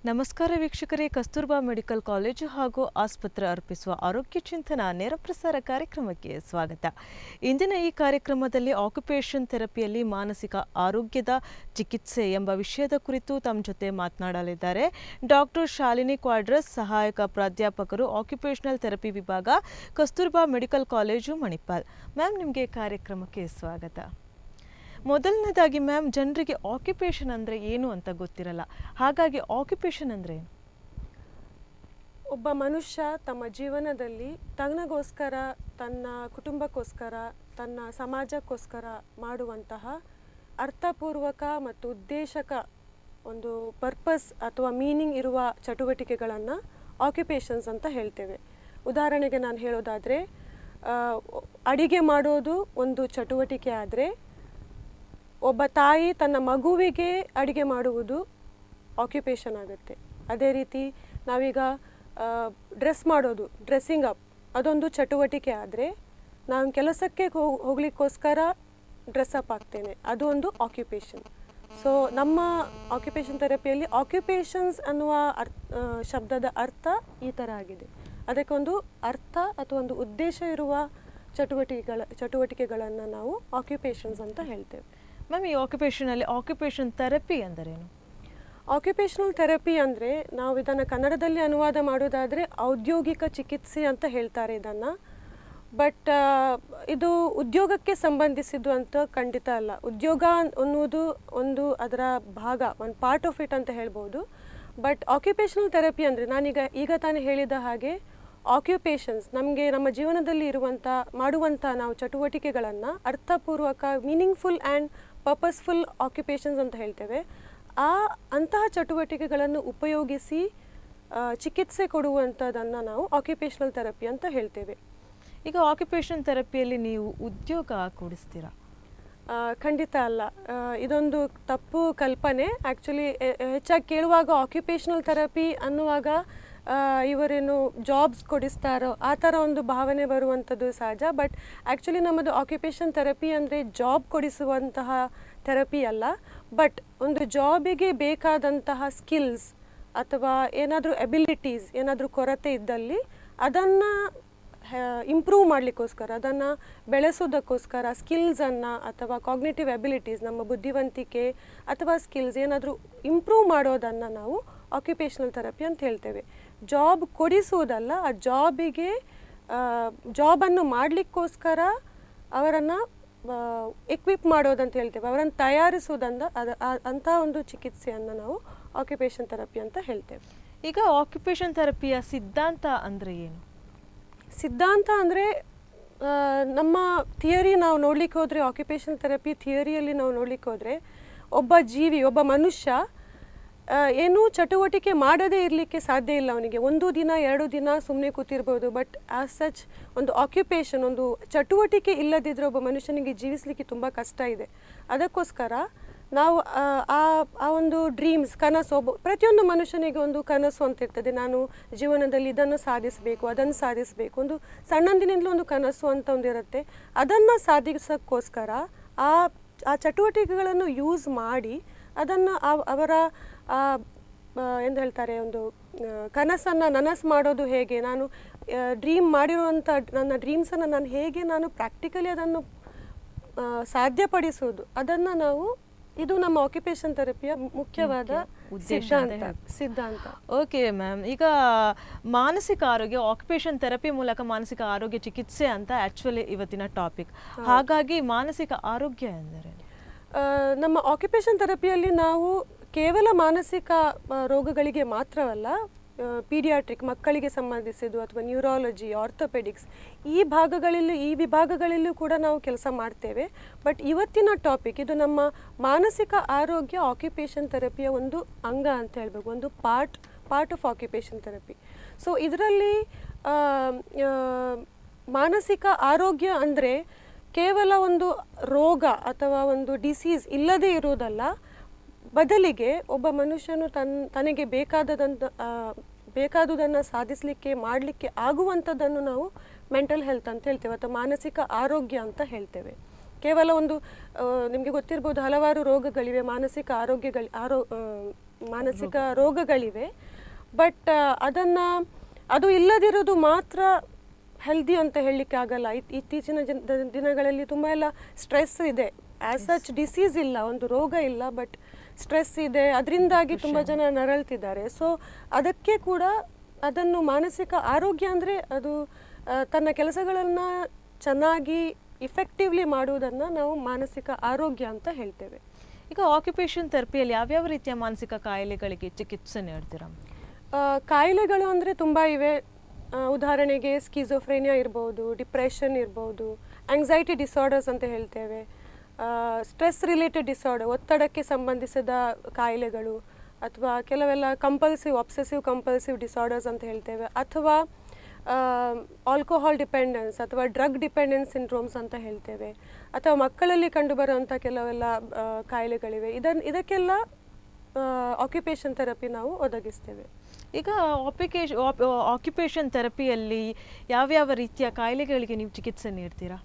ನಮಸ್ಕಾರ ವೀಕ್ಷಕರೇ Kasturba medical college ಹಾಗೂ ಆಸ್ಪತ್ರೆ ಅರ್ಪಿಸುವ ಆರೋಗ್ಯ ಚಿಂತನ ನೇರ ಪ್ರಸಾರ ಕಾರ್ಯಕ್ರಮಕ್ಕೆ ಸ್ವಾಗತ ಇಂದಿನ ಈ ಕಾರ್ಯಕ್ರಮದಲ್ಲಿ ಆಕ್ಯುಪೇಷನ್ ಥೆರಪಿಯಲ್ಲಿ ಮಾನಸಿಕ ಆರೋಗ್ಯದ ಚಿಕಿತ್ಸೆ ಎಂಬ ವಿಷಯದ ಕುರಿತು ತಮ್ಮ ಜೊತೆ ಮಾತನಾಡಲಿದ್ದಾರೆ ಡಾಕ್ಟರ್ ಶಾಲಿನಿ ಕ್ವಾಡ್ರಸ್ ಸಹಾಯಕ ಪ್ರಾಧ್ಯಾಪಕರು ಆಕ್ಯುಪೇಷನಲ್ ಥೆರಪಿ ವಿಭಾಗ Kasturba medical college Manipal ma'am ನಿಮಗೆ ಕಾರ್ಯಕ್ರಮಕ್ಕೆ ಸ್ವಾಗತ ಮೊದಲನೇದಾಗಿ ಮ್ಯಾಮ್ ಜನರಿಗೆ ಆಕ್ಯುಪೇಷನ್ ಅಂದರೆ ಏನು ಅಂತ ಗೊತ್ತಿರಲ್ಲ ಹಾಗಾಗಿ ಆಕ್ಯುಪೇಷನ್ ಅಂದರೆ ಏನು ಒಬ್ಬ ಮನುಷ್ಯ ತಮ್ಮ ಜೀವನದಲ್ಲಿ ತನಗೋಸ್ಕರ ತನ್ನ ಕುಟುಂಬಕ್ಕೋಸ್ಕರ ತನ್ನ ಸಮಾಜಕ್ಕೋಸ್ಕರ ಮಾಡುವಂತಹ ಅರ್ಥಪೂರ್ವಕ ಮತ್ತು ಉದ್ದೇಶಕ ಒಂದು ಪರ್ಪಸ್ ಅಥವಾ ಮೀನಿಂಗ್ ಇರುವ ಚಟುವಟಿಕೆಗಳನ್ನು ಆಕ್ಯುಪೇಷನ್ಸ್ ಅಂತ ಹೇಳ್ತೇವೆ ಉದಾಹರಣೆಗೆ ನಾನು ಹೇಳೋದಾದರೆ ಅಡಿಗೆ ಮಾಡೋದು ಒಂದು ಚಟುವಟಿಕೆ ಆದರೆ ಒಬ್ಬ ತಾಯಿ ತನ್ನ ಮಗುವಿಗೆ ಅಡಿಗೆ ಮಾಡುವುದು ಆಕ್ಯುಪೇಷನ್ ಆಗುತ್ತೆ ಅದೇ ರೀತಿ ನಾವೀಗ ಡ್ರೆಸ್ ಮಾಡೋದು ಡ್ರೆಸ್ಸಿಂಗ್ ಅಪ್ ಅದೊಂದು ಚಟುವಟಿಕೆ ಆದರೆ ನಾನು ಕೆಲಸಕ್ಕೆ ಹೋಗ್ ಹೋಗ್ಲಿಕ್ಕೋಸ್ಕರ ಡ್ರೆಸ್ ಅಪ್ ಆಗ್ತೇನೆ ಅದು ಒಂದು ಆಕ್ಯುಪೇಷನ್ ಸೊ ನಮ್ಮ ಆಕ್ಯುಪೇಷನ್ ಥೆರಪಿಯಲ್ಲಿ ಆಕ್ಯುಪೇಷನ್ಸ್ ಅನ್ನುವ ಅರ್ಥ ಶಬ್ದದ ಅರ್ಥ ಈ ಥರ ಆಗಿದೆ ಅದಕ್ಕೊಂದು ಅರ್ಥ ಅಥವಾ ಒಂದು ಉದ್ದೇಶ ಇರುವ ಚಟುವಟಿಕೆಗಳ ಚಟುವಟಿಕೆಗಳನ್ನು ನಾವು ಆಕ್ಯುಪೇಷನ್ಸ್ ಅಂತ ಹೇಳ್ತೇವೆ ಮ್ಯಾಮ್ ಈ ಆಕ್ಯುಪೇಷನಲ್ಲಿ ಆಕ್ಯುಪೇಷನ್ ಥೆರಪಿ ಅಂದರೇನು ಆಕ್ಯುಪೇಷನಲ್ ಥೆರಪಿ ಅಂದರೆ ನಾವು ಇದನ್ನು ಕನ್ನಡದಲ್ಲಿ ಅನುವಾದ ಮಾಡೋದಾದರೆ ಔದ್ಯೋಗಿಕ ಚಿಕಿತ್ಸೆ ಅಂತ ಹೇಳ್ತಾರೆ ಇದನ್ನು ಬಟ್ ಇದು ಉದ್ಯೋಗಕ್ಕೆ ಸಂಬಂಧಿಸಿದ್ದು ಅಂತ ಖಂಡಿತ ಅಲ್ಲ ಉದ್ಯೋಗ ಅನ್ನುವುದು ಒಂದು ಅದರ ಭಾಗ ಒಂದು ಪಾರ್ಟ್ ಆಫ್ ಇಟ್ ಅಂತ ಹೇಳ್ಬೋದು ಬಟ್ ಆಕ್ಯುಪೇಷನಲ್ ಥೆರಪಿ ಅಂದರೆ ನಾನೀಗ ಈಗ ತಾನೇ ಹೇಳಿದ ಹಾಗೆ ಆಕ್ಯುಪೇಷನ್ಸ್ ನಮಗೆ ನಮ್ಮ ಜೀವನದಲ್ಲಿ ಇರುವಂಥ ಮಾಡುವಂಥ ನಾವು ಚಟುವಟಿಕೆಗಳನ್ನು ಅರ್ಥಪೂರ್ವಕ ಮೀನಿಂಗ್ಫುಲ್ ಆ್ಯಂಡ್ ಪರ್ಪಸ್ಫುಲ್ ಆಕ್ಯುಪೇಷನ್ಸ್ ಅಂತ ಹೇಳ್ತೇವೆ ಆ ಅಂತಹ ಚಟುವಟಿಕೆಗಳನ್ನು ಉಪಯೋಗಿಸಿ ಆ, ಚಿಕಿತ್ಸೆ ಕೊಡುವಂಥದ್ದನ್ನು ನಾವು ಆಕ್ಯುಪೇಷನಲ್ ಥೆರಪಿ ಅಂತ ಹೇಳ್ತೇವೆ ಈಗ ಆಕ್ಯುಪೇಷನ್ ಥೆರಪಿಯಲ್ಲಿ ನೀವು ಉದ್ಯೋಗ ಕೊಡಿಸ್ತೀರಾ ಆ, ಖಂಡಿತ ಅಲ್ಲ ಆ, ಇದೊಂದು ತಪ್ಪು ಕಲ್ಪನೆ ಆ್ಯಕ್ಚುಲಿ ಹೆಚ್ಚಾಗಿ ಕೇಳುವಾಗ ಆಕ್ಯುಪೇಷನಲ್ ಥೆರಪಿ ಅನ್ನುವಾಗ ಆ, ಇವರೇನು ಜಾಬ್ಸ್ ಕೊಡಿಸ್ತಾರೋ ಆ ಥರ ಒಂದು ಭಾವನೆ ಬರುವಂಥದ್ದು ಸಹಜ ಬಟ್ ಆ್ಯಕ್ಚುಲಿ ನಮ್ಮದು ಆಕ್ಯುಪೇಷನ್ ಥೆರಪಿ ಅಂದರೆ ಜಾಬ್ ಕೊಡಿಸುವಂತಹ ಥೆರಪಿ ಅಲ್ಲ ಬಟ್ ಒಂದು ಜಾಬಿಗೆ ಬೇಕಾದಂತಹ ಸ್ಕಿಲ್ಸ್ ಅಥವಾ ಏನಾದರೂ ಎಬಿಲಿಟೀಸ್ ಏನಾದರೂ ಕೊರತೆ ಇದ್ದಲ್ಲಿ ಅದನ್ನು ಇಂಪ್ರೂವ್ ಮಾಡಲಿಕ್ಕೋಸ್ಕರ ಅದನ್ನು ಬೆಳೆಸೋದಕ್ಕೋಸ್ಕರ ಸ್ಕಿಲ್ಸನ್ನು ಅಥವಾ ಕಾಗ್ನೇಟಿವ್ ಎಬಿಲಿಟೀಸ್ ನಮ್ಮ ಬುದ್ಧಿವಂತಿಕೆ ಅಥವಾ ಸ್ಕಿಲ್ಸ್ ಏನಾದರೂ ಇಂಪ್ರೂವ್ ಮಾಡೋದನ್ನು ನಾವು ಆಕ್ಯುಪೇಷನಲ್ ಥೆರಪಿ ಅಂತ ಹೇಳ್ತೇವೆ ಜಾಬ್ ಕೊಡಿಸುವುದಲ್ಲ ಆ ಜಾಬಿಗೆ ಜಾಬನ್ನು ಮಾಡಲಿಕ್ಕೋಸ್ಕರ ಅವರನ್ನು ಎಕ್ವಿಪ್ ಮಾಡೋದಂತ ಹೇಳ್ತೇವೆ ಅವರನ್ನು ತಯಾರಿಸುವುದಂದ ಅದ ಆ- ಅಂಥ ಒಂದು ಚಿಕಿತ್ಸೆಯನ್ನು ನಾವು ಆಕ್ಯುಪೇಷನ್ ಥೆರಪಿ ಅಂತ ಹೇಳ್ತೇವೆ ಈಗ ಆಕ್ಯುಪೇಷನ್ ಥೆರಪಿಯ ಸಿದ್ಧಾಂತ ಅಂದರೆ ಏನು ಸಿದ್ಧಾಂತ ಅಂದರೆ ನಮ್ಮ ಥಿಯರಿ ನಾವು ನೋಡ್ಲಿಕ್ಕೆ ಹೋದರೆ ಆಕ್ಯುಪೇಷನ್ ಥೆರಪಿ ಥಿಯರಿಯಲ್ಲಿ ನಾವು ನೋಡ್ಲಿಕ್ಕೆ ಹೋದರೆ ಒಬ್ಬ ಜೀವಿ ಒಬ್ಬ ಮನುಷ್ಯ ಆ, ಏನೂ ಚಟುವಟಿಕೆ ಮಾಡದೇ ಇರಲಿಕ್ಕೆ ಸಾಧ್ಯ ಇಲ್ಲ ಅವನಿಗೆ ಒಂದು ದಿನ ಎರಡು ದಿನ ಸುಮ್ಮನೆ ಕೂತಿರ್ಬೋದು ಬಟ್ ಆಸ್ ಸಚ್ ಒಂದು ಆಕ್ಯುಪೇಷನ್ ಒಂದು ಚಟುವಟಿಕೆ ಇಲ್ಲದಿದ್ದರೆ ಒಬ್ಬ ಮನುಷ್ಯನಿಗೆ ಜೀವಿಸಲಿಕ್ಕೆ ತುಂಬ ಕಷ್ಟ ಇದೆ ಅದಕ್ಕೋಸ್ಕರ ನಾವು ಆ, ಆ ಆ ಒಂದು ಡ್ರೀಮ್ಸ್ ಕನಸು ಒಬ್ಬ ಪ್ರತಿಯೊಂದು ಮನುಷ್ಯನಿಗೆ ಒಂದು ಕನಸು ಅಂತ ಇರ್ತದೆ ನಾನು ಜೀವನದಲ್ಲಿ ಇದನ್ನು ಸಾಧಿಸಬೇಕು ಅದನ್ನು ಸಾಧಿಸಬೇಕು ಒಂದು ಸಣ್ಣಂದಿನಿಂದಲೂ ಒಂದು ಕನಸು ಅಂತ ಒಂದು ಇರುತ್ತೆ ಅದನ್ನು ಸಾಧಿಸೋಕ್ಕೋಸ್ಕರ ಆ ಆ ಚಟುವಟಿಕೆಗಳನ್ನು ಯೂಸ್ ಮಾಡಿ ಅದನ್ನು ಅವರ ಆ, ಆ, ಎಂದು ಹೇಳ್ತಾರೆ ಒಂದು ಕನಸನ್ನು ನನಸು ಮಾಡೋದು ಹೇಗೆ ನಾನು ಡ್ರೀಮ್ ಮಾಡಿರುವಂಥ ನನ್ನ ಡ್ರೀಮ್ಸನ್ನು ನಾನು ಹೇಗೆ ನಾನು ಪ್ರಾಕ್ಟಿಕಲಿ ಅದನ್ನು ಆ, ಸಾಧ್ಯಪಡಿಸೋದು ಅದನ್ನು ನಾವು ಇದು ನಮ್ಮ ಆಕ್ಯುಪೇಷನ್ ಥೆರಪಿಯ ಮುಖ್ಯವಾದ ಉದ್ದೇಶ ಅಂತ ಸಿದ್ಧಾಂತ ಹೇಳ್ಬೋದು. ಸಿದ್ಧಾಂತ ಓಕೆ ಮ್ಯಾಮ್ ಈಗ ಮಾನಸಿಕ ಆರೋಗ್ಯ ಆಕ್ಯುಪೇಷನ್ ಥೆರಪಿ ಮೂಲಕ ಮಾನಸಿಕ ಆರೋಗ್ಯ ಚಿಕಿತ್ಸೆ ಅಂತ ಆ್ಯಕ್ಚುಲಿ ಇವತ್ತಿನ ಟಾಪಿಕ್ ಹಾಗಾಗಿ ಮಾನಸಿಕ ಆರೋಗ್ಯ ಎಂದರೆ ಆ, ನಮ್ಮ ಆಕ್ಯುಪೇಷನ್ ಥೆರಪಿಯಲ್ಲಿ ನಾವು ಕೇವಲ ಮಾನಸಿಕ ಆ, ರೋಗಗಳಿಗೆ ಮಾತ್ರವಲ್ಲ ಪೀಡಿಯಾಟ್ರಿಕ್ ಮಕ್ಕಳಿಗೆ ಸಂಬಂಧಿಸಿದ್ದು ಅಥವಾ ನ್ಯೂರಾಲಜಿ ಆರ್ಥೋಪೆಡಿಕ್ಸ್ ಈ ಭಾಗಗಳಲ್ಲೂ ಈ ವಿಭಾಗಗಳಲ್ಲೂ ಕೂಡ ನಾವು ಕೆಲಸ ಮಾಡ್ತೇವೆ ಬಟ್ ಇವತ್ತಿನ ಟಾಪಿಕ್ ಇದು ನಮ್ಮ ಮಾನಸಿಕ ಆರೋಗ್ಯ ಆಕ್ಯುಪೇಷನ್ ಥೆರಪಿಯ ಒಂದು ಅಂಗ ಅಂತ ಹೇಳ್ಬೇಕು ಒಂದು part part of occupation therapy so ಇದರಲ್ಲಿ ಆ, ಆ, ಮಾನಸಿಕ ಆರೋಗ್ಯ ಅಂದರೆ ಕೇವಲ ಒಂದು ರೋಗ ಅಥವಾ ಒಂದು ಡಿಸೀಸ್ ಇಲ್ಲದೇ ಇರುವುದಲ್ಲ ಬದಲಿಗೆ ಒಬ್ಬ ಮನುಷ್ಯನು ತನ್ ತನಗೆ ಬೇಕಾದದಂತ ಆ, ಬೇಕಾದುದನ್ನು ಸಾಧಿಸಲಿಕ್ಕೆ ಮಾಡಲಿಕ್ಕೆ ಆಗುವಂಥದ್ದನ್ನು ನಾವು ಮೆಂಟಲ್ ಹೆಲ್ತ್ ಅಂತ ಹೇಳ್ತೇವೆ ಅಥವಾ ಮಾನಸಿಕ ಆರೋಗ್ಯ ಅಂತ ಹೇಳ್ತೇವೆ ಕೇವಲ ಒಂದು ನಿಮಗೆ ಗೊತ್ತಿರ್ಬೋದು ಹಲವಾರು ರೋಗಗಳಿವೆ ಮಾನಸಿಕ ಆರೋಗ್ಯಗಳು ಆರೋ ಆ, ಮಾನಸಿಕ ರೋಗಗಳಿವೆ ಬಟ್ ಅದನ್ನು ಅದು ಇಲ್ಲದಿರೋದು ಮಾತ್ರ ಹೆಲ್ದಿ ಅಂತ ಹೇಳಲಿಕ್ಕೆ ಆಗಲ್ಲ ಇತ್- ಇತ್ತೀಚಿನ ಜನ ದ- ದಿನಗಳಲ್ಲಿ ತುಂಬ ಎಲ್ಲ ಸ್ಟ್ರೆಸ್ ಇದೆ ಆ್ಯಸ್ ಸಚ್ ಡಿಸೀಸ್ ಇಲ್ಲ ಒಂದು ರೋಗ ಇಲ್ಲ ಬಟ್ ಸ್ಟ್ರೆಸ್ ಇದೆ ಅದರಿಂದಾಗಿ ತುಂಬ ಜನ ನರಳ್ತಿದ್ದಾರೆ ಸೊ ಅದಕ್ಕೆ ಕೂಡ ಅದನ್ನು ಮಾನಸಿಕ ಆರೋಗ್ಯ ಅಂದರೆ ಅದು ಆ, ತನ್ನ ಕೆಲಸಗಳನ್ನು ಚೆನ್ನಾಗಿ ಇಫೆಕ್ಟಿವ್ಲಿ ಮಾಡುವುದನ್ನು ನಾವು ಮಾನಸಿಕ ಆರೋಗ್ಯ ಅಂತ ಹೇಳ್ತೇವೆ ಈಗ ಆಕ್ಯುಪೇಷನ್ ಥೆರಪಿಯಲ್ಲಿ ಯಾವ್ಯಾವ ರೀತಿಯ ಮಾನಸಿಕ ಕಾಯಿಲೆಗಳಿಗೆ ಚಿಕಿತ್ಸೆ ನೀಡ್ತೀರಾ ಆ, ಕಾಯಿಲೆಗಳು ಅಂದರೆ ತುಂಬ ಇವೆ ಆ, ಉದಾಹರಣೆಗೆ ಸ್ಕಿಜೋಫ್ರೇನಿಯಾ ಇರ್ಬೋದು ಡಿಪ್ರೆಷನ್ ಇರ್ಬೋದು ಆಂಗ್ಸೈಟಿ ಡಿಸಾರ್ಡರ್ಸ್ ಅಂತ ಹೇಳ್ತೇವೆ ಸ್ಟ್ರೆಸ್ ರಿಲೇಟೆಡ್ ಡಿಸಾರ್ಡರ್ ಒತ್ತಡಕ್ಕೆ ಸಂಬಂಧಿಸಿದ ಕಾಯಿಲೆಗಳು ಅಥವಾ ಕೆಲವೆಲ್ಲ ಕಂಪಲ್ಸಿವ್ ಅಬ್ಸೆಸಿವ್ ಕಂಪಲ್ಸಿವ್ ಡಿಸಾರ್ಡರ್ಸ್ ಅಂತ ಹೇಳ್ತೇವೆ ಅಥವಾ ಆಲ್ಕೋಹಾಲ್ ಡಿಪೆಂಡೆನ್ಸ್ ಅಥವಾ ಡ್ರಗ್ ಡಿಪೆಂಡೆನ್ಸ್ ಸಿಂಡ್ರೋಮ್ಸ್ ಅಂತ ಹೇಳ್ತೇವೆ ಅಥವಾ ಮಕ್ಕಳಲ್ಲಿ ಕಂಡುಬರುವಂಥ ಕೆಲವೆಲ್ಲ ಆ, ಕಾಯಿಲೆಗಳಿವೆ ಇದನ್ನು ಇದಕ್ಕೆಲ್ಲ ಆಕ್ಯುಪೇಷನ್ ಥೆರಪಿ ನಾವು ಒದಗಿಸ್ತೇವೆ ಈಗ ಆಪಿಕೇಶ್ ಆಕ್ಯುಪೇಷನ್ ಥೆರಪಿಯಲ್ಲಿ ಯಾವ್ಯಾವ ರೀತಿಯ ಕಾಯಿಲೆಗಳಿಗೆ ನೀವು ಚಿಕಿತ್ಸೆ ನೀಡ್ತೀರಾ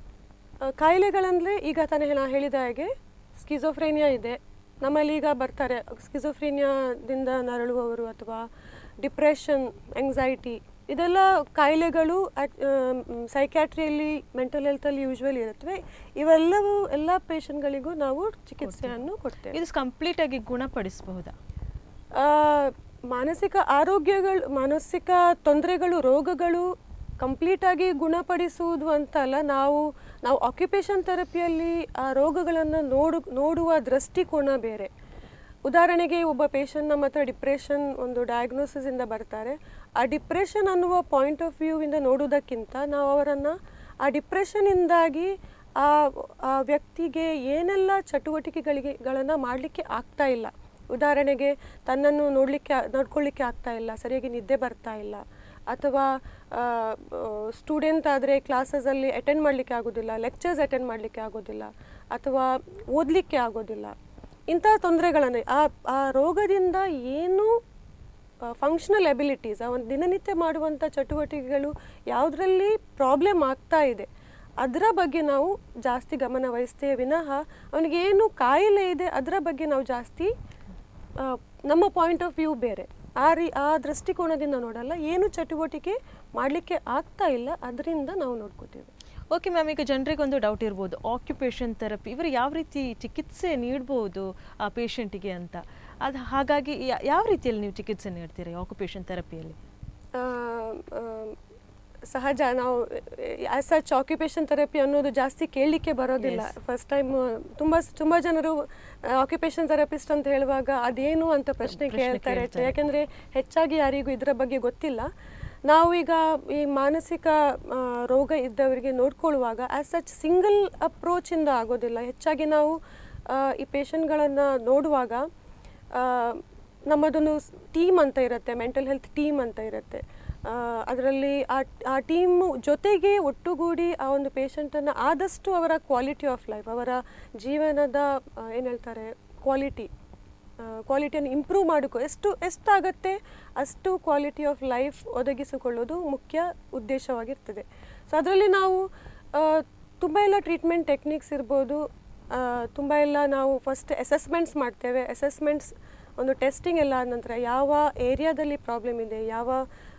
ಆ, ಕಾಯಿಲೆಗಳಂದರೆ ಈಗ ತಾನೇ ನಾ ಹೇಳಿದ ಹಾಗೆ ಸ್ಕಿಜೋಫ್ರೇನಿಯಾ ಇದೆ ನಮ್ಮಲ್ಲಿ ಈಗ ಬರ್ತಾರೆ ಸ್ಕಿಜೋಫ್ರೇನಿಯಾದಿಂದ ನರಳುವವರು ಅಥವಾ ಡಿಪ್ರೆಷನ್ ಎಂಗ್ಸೈಟಿ ಇದೆಲ್ಲ ಕಾಯಿಲೆಗಳು ಸೈಕ್ಯಾಟ್ರಿಯಲ್ಲಿ ಮೆಂಟಲ್ ಹೆಲ್ತಲ್ಲಿ ಯೂಶ್ವಲಿ ಇರುತ್ತವೆ ಇವೆಲ್ಲವೂ ಎಲ್ಲ ಪೇಷಂಟ್ಗಳಿಗೂ ನಾವು ಚಿಕಿತ್ಸೆಯನ್ನು ಕೊಡ್ತೇವೆ ಇದು ಕಂಪ್ಲೀಟ್ ಆಗಿ ಗುಣಪಡಿಸಬಹುದಾ ಆ, ಮಾನಸಿಕ ಆರೋಗ್ಯಗಳು ಮಾನಸಿಕ ತೊಂದರೆಗಳು ರೋಗಗಳು ಕಂಪ್ಲೀಟಾಗಿ ಗುಣಪಡಿಸುವುದು ಅಂತಲ್ಲ ನಾವು ನಾವು ಆಕ್ಯುಪೇಷನ್ ಥೆರಪಿಯಲ್ಲಿ ಆ ರೋಗಗಳನ್ನು ನೋಡು ನೋಡುವ ದೃಷ್ಟಿಕೋನ ಬೇರೆ ಉದಾಹರಣೆಗೆ ಒಬ್ಬ ಪೇಷಂಟ್ ನಮ್ಮ ಹತ್ರ ಡಿಪ್ರೆಷನ್ ಒಂದು ಡಯಾಗ್ನೋಸಿಸಿಂದ ಬರ್ತಾರೆ ಆ ಡಿಪ್ರೆಷನ್ ಅನ್ನುವ ಪಾಯಿಂಟ್ ಆಫ್ ವ್ಯೂವಿಂದ ನೋಡೋದಕ್ಕಿಂತ ನಾವು ಅವರನ್ನು ಆ ಡಿಪ್ರೆಷನ್ನಿಂದಾಗಿ ಆ ಆ ವ್ಯಕ್ತಿಗೆ ಏನೆಲ್ಲ ಚಟುವಟಿಕೆಗಳಿಗೆ ಗಳನ್ನು ಮಾಡಲಿಕ್ಕೆ ಆಗ್ತಾ ಇಲ್ಲ ಉದಾಹರಣೆಗೆ ತನ್ನನ್ನು ನೋಡಲಿಕ್ಕೆ ನೋಡ್ಕೊಳ್ಳಿಕ್ಕೆ ಆಗ್ತಾ ಇಲ್ಲ ಸರಿಯಾಗಿ ನಿದ್ದೆ ಬರ್ತಾ ಇಲ್ಲ ಅಥವಾ ಸ್ಟೂಡೆಂಟ್ ಆದರೆ ಕ್ಲಾಸಸಲ್ಲಿ ಅಟೆಂಡ್ ಮಾಡಲಿಕ್ಕೆ ಆಗೋದಿಲ್ಲ ಲೆಕ್ಚರ್ಸ್ ಅಟೆಂಡ್ ಮಾಡಲಿಕ್ಕೆ ಆಗೋದಿಲ್ಲ ಅಥವಾ ಓದಲಿಕ್ಕೆ ಆಗೋದಿಲ್ಲ ಇಂಥ ತೊಂದರೆಗಳನ್ನು ಆ ಆ ರೋಗದಿಂದ ಏನು ಫಂಕ್ಷನಲ್ ಎಬಿಲಿಟೀಸ್ ಆ ಒಂದು ದಿನನಿತ್ಯ ಮಾಡುವಂಥ ಚಟುವಟಿಕೆಗಳು ಯಾವುದರಲ್ಲಿ ಪ್ರಾಬ್ಲಮ್ ಆಗ್ತಾ ಇದೆ ಅದರ ಬಗ್ಗೆ ನಾವು ಜಾಸ್ತಿ ಗಮನ ವಹಿಸ್ತೇವೆ ವಿನಃ ಅವನಿಗೆ ಏನು ಕಾಯಿಲೆ ಇದೆ ಅದರ ಬಗ್ಗೆ ನಾವು ಜಾಸ್ತಿ ಆ, ನಮ್ಮ ಪಾಯಿಂಟ್ ಆಫ್ ವ್ಯೂ ಬೇರೆ ಆ ರೀ ಆ ದೃಷ್ಟಿಕೋನದಿಂದ ನೋಡಲ್ಲ ಏನು ಚಟುವಟಿಕೆ ಮಾಡಲಿಕ್ಕೆ ಆಗ್ತಾ ಇಲ್ಲ ಅದರಿಂದ ನಾವು ನೋಡ್ಕೋತೀವಿ ಓಕೆ ಮ್ಯಾಮ್ ಈಗ ಜನರಿಗೊಂದು ಡೌಟ್ ಇರ್ಬೋದು ಆಕ್ಯುಪೇಷನ್ ಥೆರಪಿ ಇವರು ಯಾವ ರೀತಿ ಚಿಕಿತ್ಸೆ ನೀಡ್ಬೋದು ಆ ಪೇಷಂಟಿಗೆ ಅಂತ ಅದು ಹಾಗಾಗಿ ಯಾ- ಯಾವ ರೀತಿಯಲ್ಲಿ ನೀವು ಚಿಕಿತ್ಸೆ ನೀಡ್ತೀರಾ ಆಕ್ಯುಪೇಷನ್ ಥೆರಪಿಯಲ್ಲಿ ಆ, ಆ, ಸಹಜ ನಾವು ಆಸ್ ಸಚ್ ಆಕ್ಯುಪೇಷನ್ ಥೆರಪಿ ಅನ್ನೋದು ಜಾಸ್ತಿ ಕೇಳಲಿಕ್ಕೆ ಬರೋದಿಲ್ಲ Yes. ಫಸ್ಟ್ ಟೈಮ್ ತುಂಬ ತುಂಬ ಜನರು ಆಕ್ಯುಪೇಷನ್ ಥೆರಪಿಸ್ಟ್ ಅಂತ ಹೇಳುವಾಗ ಅದೇನು ಅಂತ ಪ್ರಶ್ನೆ ಪ್ರಶ್ನೆ ಕೇಳ್ತಾರೆ ಕೇಳ್ತಾರೆ. ಯಾಕೆಂದರೆ ಹೆಚ್ಚಾಗಿ ಯಾರಿಗೂ ಇದರ ಬಗ್ಗೆ ಗೊತ್ತಿಲ್ಲ ನಾವು ಈಗ ಈ ಮಾನಸಿಕ ಆ, ರೋಗ ಇದ್ದವರಿಗೆ ನೋಡ್ಕೊಳ್ಳುವಾಗ ಆಸ್ ಸಚ್ ಸಿಂಗಲ್ ಅಪ್ರೋಚಿಂದ ಆಗೋದಿಲ್ಲ ಹೆಚ್ಚಾಗಿ ನಾವು ಆ, ಈ ಪೇಷಂಟ್ಗಳನ್ನು ನೋಡುವಾಗ ಆ, ನಮ್ಮದೊಂದು ಟೀಮ್ ಅಂತ ಇರುತ್ತೆ ಮೆಂಟಲ್ ಹೆಲ್ತ್ ಟೀಮ್ ಅಂತ ಇರುತ್ತೆ ಅದರಲ್ಲಿ ಆ ಆ ಟೀಮು ಜೊತೆಗೆ ಒಟ್ಟುಗೂಡಿ ಆ ಒಂದು ಪೇಷಂಟನ್ನು ಆದಷ್ಟು ಅವರ ಕ್ವಾಲಿಟಿ ಆಫ್ ಲೈಫ್ ಅವರ ಜೀವನದ ಏನು ಹೇಳ್ತಾರೆ ಕ್ವಾಲಿಟಿ ಕ್ವಾಲಿಟಿಯನ್ನು ಇಂಪ್ರೂವ್ ಮಾಡಿಕೊ ಎಷ್ಟು ಎಷ್ಟಾಗತ್ತೆ ಅಷ್ಟು ಕ್ವಾಲಿಟಿ ಆಫ್ ಲೈಫ್ ಒದಗಿಸಿಕೊಳ್ಳೋದು ಮುಖ್ಯ ಉದ್ದೇಶವಾಗಿರ್ತದೆ ಸೊ ಅದರಲ್ಲಿ ನಾವು ತುಂಬ ಎಲ್ಲ ಟ್ರೀಟ್ಮೆಂಟ್ ಟೆಕ್ನಿಕ್ಸ್ ಇರ್ಬೋದು ತುಂಬ ಎಲ್ಲ ನಾವು ಫಸ್ಟ್ ಅಸೆಸ್ಮೆಂಟ್ಸ್ ಮಾಡ್ತೇವೆ ಅಸೆಸ್ಮೆಂಟ್ಸ್ ಒಂದು ಟೆಸ್ಟಿಂಗ್ ಎಲ್ಲ ಆದ ನಂತರ ಯಾವ ಏರಿಯಾದಲ್ಲಿ ಪ್ರಾಬ್ಲಮ್ ಇದೆ ಯಾವ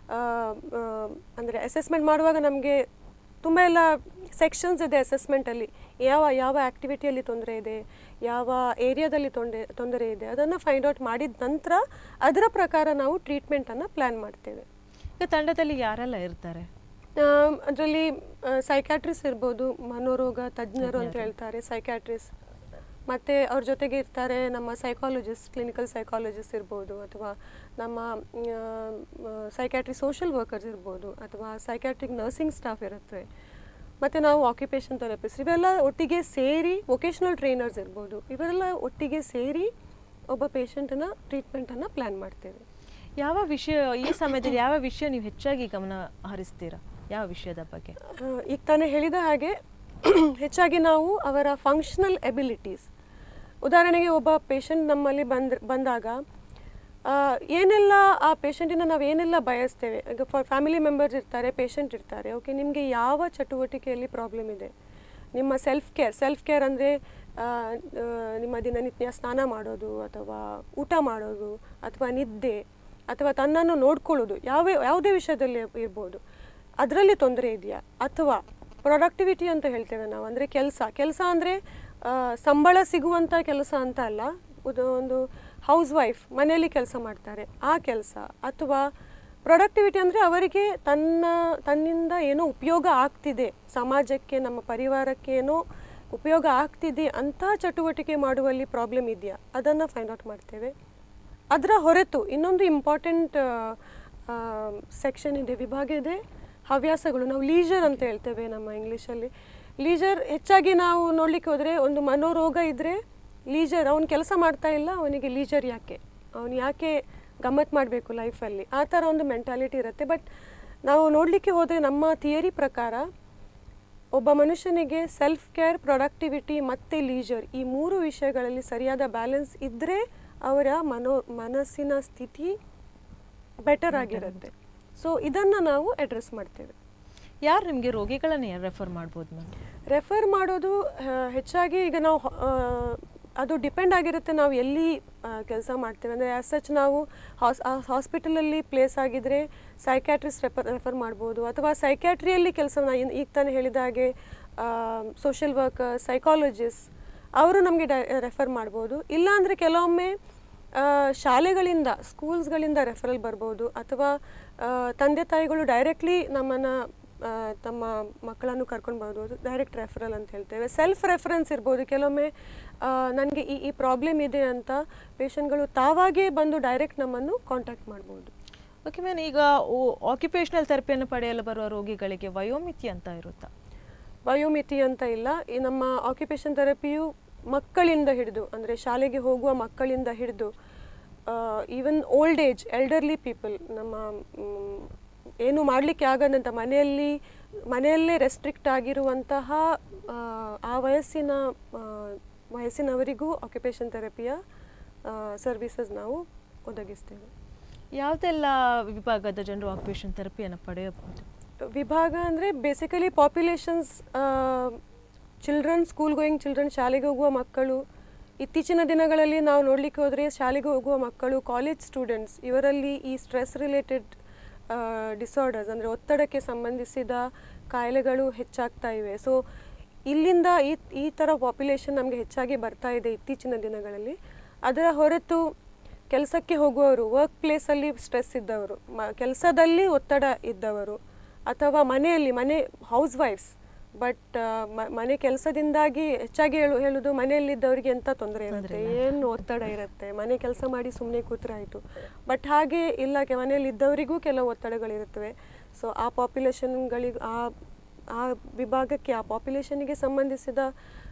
ಅಂದರೆ ಅಸೆಸ್ಮೆಂಟ್ ಮಾಡುವಾಗ ನಮಗೆ ತುಂಬ ಎಲ್ಲ ಸೆಕ್ಷನ್ಸ್ ಇದೆ ಅಸೆಸ್ಮೆಂಟಲ್ಲಿ ಯಾವ ಯಾವ ಆ್ಯಕ್ಟಿವಿಟಿಯಲ್ಲಿ ತೊಂದರೆ ಇದೆ ಯಾವ ಏರಿಯಾದಲ್ಲಿ ತೊಂದರೆ ತೊಂದರೆ ಇದೆ ಅದನ್ನು ಫೈಂಡ್ ಔಟ್ ಮಾಡಿದ ನಂತರ ಅದರ ಪ್ರಕಾರ ನಾವು ಟ್ರೀಟ್ಮೆಂಟನ್ನು ಪ್ಲ್ಯಾನ್ ಮಾಡ್ತೇವೆ ಈಗ ತಂಡದಲ್ಲಿ ಯಾರೆಲ್ಲ ಇರ್ತಾರೆ ಅದರಲ್ಲಿ ಸೈಕ್ಯಾಟ್ರಿಸ್ಟ್ ಇರ್ಬೋದು ಮನೋರೋಗ ತಜ್ಞರು ಅಂತ ಹೇಳ್ತಾರೆ ಸೈಕ್ಯಾಟ್ರಿಸ್ಟ್ ಮತ್ತು ಅವ್ರ ಜೊತೆಗೆ ಇರ್ತಾರೆ ನಮ್ಮ ಸೈಕಾಲಜಿಸ್ಟ್ ಕ್ಲಿನಿಕಲ್ ಸೈಕಾಲಜಿಸ್ಟ್ ಇರ್ಬೋದು ಅಥವಾ ನಮ್ಮ ಸೈಕ್ಯಾಟ್ರಿ ಸೋಷಿಯಲ್ ವರ್ಕರ್ಸ್ ಇರ್ಬೋದು ಅಥವಾ ಸೈಕ್ಯಾಟ್ರಿಕ್ ನರ್ಸಿಂಗ್ ಸ್ಟಾಫ್ ಇರುತ್ತೆ ಮತ್ತು ನಾವು ಆಕ್ಯುಪೇಷನ್ ಥೆರಪಿಸ್ಟ್ ಇವೆಲ್ಲ ಒಟ್ಟಿಗೆ ಸೇರಿ ವೊಕೇಶ್ನಲ್ ಟ್ರೈನರ್ಸ್ ಇರ್ಬೋದು ಇವರೆಲ್ಲ ಒಟ್ಟಿಗೆ ಸೇರಿ ಒಬ್ಬ ಪೇಷಂಟನ್ನು ಟ್ರೀಟ್ಮೆಂಟನ್ನು ಪ್ಲ್ಯಾನ್ ಮಾಡ್ತೇವೆ ಯಾವ ವಿಷಯ ಈ ಸಮಯದಲ್ಲಿ ಯಾವ ವಿಷಯ ನೀವು ಹೆಚ್ಚಾಗಿ ಗಮನ ಹರಿಸ್ತೀರಾ ಯಾವ ವಿಷಯದ ಬಗ್ಗೆ ಆ, ಈಗ ತಾನೇ ಹೇಳಿದ ಹಾಗೆ ಹೆಚ್ಚಾಗಿ ನಾವು ಅವರ ಫಂಕ್ಷನಲ್ ಎಬಿಲಿಟೀಸ್ ಉದಾಹರಣೆಗೆ ಒಬ್ಬ ಪೇಷಂಟ್ ನಮ್ಮಲ್ಲಿ ಬಂದ್ ಬಂದಾಗ ಆ, ಏನೆಲ್ಲ ಆ ಪೇಷಂಟಿನ ನಾವು ಏನೆಲ್ಲ ಬಯಸ್ತೇವೆ ಈಗ ಫಾರ್ ಫ್ಯಾಮಿಲಿ ಮೆಂಬರ್ಸ್ ಇರ್ತಾರೆ ಪೇಷಂಟ್ ಇರ್ತಾರೆ ಓಕೆ ನಿಮಗೆ ಯಾವ ಚಟುವಟಿಕೆಯಲ್ಲಿ ಪ್ರಾಬ್ಲಮ್ ಇದೆ ನಿಮ್ಮ ಸೆಲ್ಫ್ ಕೇರ್ ಸೆಲ್ಫ್ ಕೇರ್ ಅಂದರೆ ಆ, ಆ, ನಿಮ್ಮ ದಿನನಿತ್ಯ ಸ್ನಾನ ಮಾಡೋದು ಅಥವಾ ಊಟ ಮಾಡೋದು ಅಥವಾ ನಿದ್ದೆ ಅಥವಾ ತನ್ನನ್ನು ನೋಡ್ಕೊಳ್ಳೋದು ಯಾವ ಯಾವುದೇ ವಿಷಯದಲ್ಲಿ ಇರ್ಬೋದು ಅದರಲ್ಲಿ ತೊಂದರೆ ಇದೆಯಾ ಅಥವಾ ಪ್ರೊಡಕ್ಟಿವಿಟಿ ಅಂತ ಹೇಳ್ತೇವೆ ನಾವು ಅಂದರೆ ಕೆಲಸ ಕೆಲಸ ಅಂದರೆ ಸಂಬಳ ಸಿಗುವಂಥ ಕೆಲಸ ಅಂತ ಅಲ್ಲ ಉದ ಒಂದು ಹೌಸ್ ವೈಫ್ ಮನೆಯಲ್ಲಿ ಕೆಲಸ ಮಾಡ್ತಾರೆ ಆ ಕೆಲಸ ಅಥವಾ ಪ್ರೊಡಕ್ಟಿವಿಟಿ ಅಂದರೆ ಅವರಿಗೆ ತನ್ನ ತನ್ನಿಂದ ಏನೋ ಉಪಯೋಗ ಆಗ್ತಿದೆ ಸಮಾಜಕ್ಕೆ ನಮ್ಮ ಪರಿವಾರಕ್ಕೆ ಏನೋ ಉಪಯೋಗ ಆಗ್ತಿದೆ ಅಂತ ಚಟುವಟಿಕೆ ಮಾಡುವಲ್ಲಿ ಪ್ರಾಬ್ಲಮ್ ಇದೆಯಾ ಅದನ್ನು ಫೈಂಡ್ ಔಟ್ ಮಾಡ್ತೇವೆ ಅದರ ಹೊರತು ಇನ್ನೊಂದು ಇಂಪಾರ್ಟೆಂಟ್ ಸೆಕ್ಷನ್ ಇದೆ ವಿಭಾಗ ಇದೆ ಹವ್ಯಾಸಗಳು ನಾವು ಲೀಜರ್ ಅಂತ ಹೇಳ್ತೇವೆ ನಮ್ಮ ಇಂಗ್ಲೀಷಲ್ಲಿ ಲೀಜರ್ ಹೆಚ್ಚಾಗಿ ನಾವು ನೋಡಲಿಕ್ಕೆ ಹೋದರೆ ಒಂದು ಮನೋರೋಗ ಇದ್ದರೆ ಲೀಜರ್ ಅವನು ಕೆಲಸ ಮಾಡ್ತಾ ಇಲ್ಲ ಅವನಿಗೆ ಲೀಜರ್ ಯಾಕೆ ಅವನು ಯಾಕೆ ಗಮ್ಮತ್ತು ಮಾಡಬೇಕು ಲೈಫಲ್ಲಿ ಆ ಥರ ಒಂದು ಮೆಂಟಾಲಿಟಿ ಇರುತ್ತೆ ಬಟ್ ನಾವು ನೋಡಲಿಕ್ಕೆ ಹೋದರೆ ನಮ್ಮ ಥಿಯರಿ ಪ್ರಕಾರ ಒಬ್ಬ ಮನುಷ್ಯನಿಗೆ ಸೆಲ್ಫ್ ಕೇರ್ ಪ್ರೊಡಕ್ಟಿವಿಟಿ ಮತ್ತು ಲೀಜರ್ ಈ ಮೂರು ವಿಷಯಗಳಲ್ಲಿ ಸರಿಯಾದ ಬ್ಯಾಲೆನ್ಸ್ ಇದ್ದರೆ ಅವರ ಮನೋ ಮನಸ್ಸಿನ ಸ್ಥಿತಿ ಬೆಟರ್ ಆಗಿರುತ್ತೆ ಸೊ ಇದನ್ನು ನಾವು ಅಡ್ರೆಸ್ ಮಾಡ್ತೇವೆ ಯಾರು ನಿಮಗೆ ರೋಗಿಗಳನ್ನ ರೆಫರ್ ಮಾಡ್ಬೋದು ಮ್ಯಾಮ್ ರೆಫರ್ ಮಾಡೋದು ಆ, ಹೆಚ್ಚಾಗಿ ಈಗ ನಾವು ಹೊ- ಆ, ಅದು ಡಿಪೆಂಡ್ ಆಗಿರುತ್ತೆ ನಾವು ಎಲ್ಲಿ ಕೆಲಸ ಮಾಡ್ತೇವೆ ಅಂದರೆ ಆ್ಯಸ್ ಸಚ್ ನಾವು ಹಾಸ್ ಹಾಸ್ಪಿಟಲಲ್ಲಿ ಪ್ಲೇಸ್ ಆಗಿದ್ದರೆ ಸೈಕ್ಯಾಟ್ರಿಸ್ಟ್ ರೆಫರ್ ರೆಫರ್ ಮಾಡ್ಬೋದು ಅಥವಾ ಸೈಕ್ಯಾಟ್ರಿಯಲ್ಲಿ ಕೆಲಸ ಈಗ ತಾನೇ ಹೇಳಿದ ಹಾಗೆ ಸೋಷಿಯಲ್ ವರ್ಕರ್ ಸೈಕಾಲಜಿಸ್ಟ್ ಅವರು ನಮಗೆ ಡೈ ರೆಫರ್ ಮಾಡ್ಬೋದು ಇಲ್ಲಾಂದರೆ ಕೆಲವೊಮ್ಮೆ ಆ, ಶಾಲೆಗಳಿಂದ ಸ್ಕೂಲ್ಸ್ಗಳಿಂದ ರೆಫರಲ್ ಬರ್ಬೋದು ಅಥವಾ ಆ, ತಂದೆ ತಾಯಿಗಳು ಡೈರೆಕ್ಟ್ಲಿ ನಮ್ಮನ್ನು ತಮ್ಮ ಮಕ್ಕಳನ್ನು ಕರ್ಕೊಂಡು ಬರ್ಬೋದು ಡೈರೆಕ್ಟ್ ರೆಫರಲ್ ಅಂತ ಹೇಳ್ತೇವೆ ಸೆಲ್ಫ್ ರೆಫರೆನ್ಸ್ ಇರ್ಬೋದು ಕೆಲವೊಮ್ಮೆ ನನಗೆ ಈ ಈ ಪ್ರಾಬ್ಲಮ್ ಇದೆ ಅಂತ ಪೇಷಂಟ್ಗಳು ತಾವಾಗೇ ಬಂದು ಡೈರೆಕ್ಟ್ ನಮ್ಮನ್ನು ಕಾಂಟ್ಯಾಕ್ಟ್ ಮಾಡ್ಬೋದು ಓಕೆ ಮ್ಯಾಮ್ ಈಗ ಆಕ್ಯುಪೇಷನಲ್ ಥೆರಪಿಯನ್ನು ಪಡೆಯಲು ಬರುವ ರೋಗಿಗಳಿಗೆ ವಯೋಮಿತಿ ಅಂತ ಇರುತ್ತಾ ವಯೋಮಿತಿ ಅಂತ ಇಲ್ಲ ಈ ನಮ್ಮ ಆಕ್ಯುಪೇಷನ್ ಥೆರಪಿಯು ಮಕ್ಕಳಿಂದ ಹಿಡಿದು ಅಂದರೆ ಶಾಲೆಗೆ ಹೋಗುವ ಮಕ್ಕಳಿಂದ ಹಿಡಿದು even old age elderly people ನಮ್ಮ ಮ್, ಏನು ಮಾಡಲಿಕ್ಕೆ ಆಗದಂಥ ಮನೆಯಲ್ಲಿ ಮನೆಯಲ್ಲೇ ರೆಸ್ಟ್ರಿಕ್ಟ್ ಆಗಿರುವಂತಹ ಆ, ಆ ವಯಸ್ಸಿನ ಆ, ವಯಸ್ಸಿನವರಿಗೂ ಆಕ್ಯುಪೇಷನ್ ಥೆರಪಿಯ ಸರ್ವಿಸಸ್ ನಾವು ಒದಗಿಸ್ತೇವೆ ಯಾವುದೆಲ್ಲ ವಿಭಾಗದ ಜನರು ಆಕ್ಯುಪೇಷನ್ ಥೆರಪಿಯನ್ನು ಪಡೆಯಬಹುದು ವಿಭಾಗ ಅಂದರೆ basically populations children school going children ಶಾಲೆಗೆ ಹೋಗುವ ಮಕ್ಕಳು ಇತ್ತೀಚಿನ ದಿನಗಳಲ್ಲಿ ನಾವು ನೋಡಲಿಕ್ಕೆ ಹೋದರೆ ಶಾಲೆಗೆ ಹೋಗುವ ಮಕ್ಕಳು ಕಾಲೇಜ್ ಸ್ಟೂಡೆಂಟ್ಸ್ ಇವರಲ್ಲಿ ಈ ಸ್ಟ್ರೆಸ್ ರಿಲೇಟೆಡ್ ಡಿಸಾರ್ಡರ್ಸ್ ಅಂದರೆ ಒತ್ತಡಕ್ಕೆ ಸಂಬಂಧಿಸಿದ ಕಾಯಿಲೆಗಳು ಹೆಚ್ಚಾಗ್ತಾ ಇವೆ ಸೊ ಇಲ್ಲಿಂದ ಈ ಈ ಥರ ಪಾಪ್ಯುಲೇಷನ್ ನಮಗೆ ಹೆಚ್ಚಾಗಿ ಬರ್ತಾ ಇದೆ ಇತ್ತೀಚಿನ ದಿನಗಳಲ್ಲಿ ಅದರ ಹೊರತು ಕೆಲಸಕ್ಕೆ ಹೋಗುವವರು ವರ್ಕ್ ಪ್ಲೇಸಲ್ಲಿ ಸ್ಟ್ರೆಸ್ ಇದ್ದವರು ಮ ಕೆಲಸದಲ್ಲಿ ಒತ್ತಡ ಇದ್ದವರು ಅಥವಾ ಮನೆಯಲ್ಲಿ ಮನೆ ಹೌಸ್ ವೈಫ್ಸ್ ಬಟ್ ಮನೆ ಕೆಲಸದಿಂದಾಗಿ ಹೆಚ್ಚಾಗಿ ಹೇಳು ಹೇಳುದು ಮನೆಯಲ್ಲಿದ್ದವರಿಗೆ ಎಂಥ ತೊಂದರೆ ಇರುತ್ತೆ ಏನು ಒತ್ತಡ ಇರುತ್ತೆ ಮನೆ ಕೆಲಸ ಮಾಡಿ ಸುಮ್ಮನೆ ಕೂತ್ರೆ ಆಯಿತು ಬಟ್ ಹಾಗೆ ಇಲ್ಲ ಕೆ ಮನೆಯಲ್ಲಿದ್ದವರಿಗೂ ಕೆಲವು ಒತ್ತಡಗಳಿರುತ್ತವೆ ಸೊ ಆ ಪಾಪ್ಯುಲೇಷನ್ಗಳಿಗೆ ಆ ಆ ವಿಭಾಗಕ್ಕೆ ಆ ಪಾಪ್ಯುಲೇಷನ್ಗೆ ಸಂಬಂಧಿಸಿದ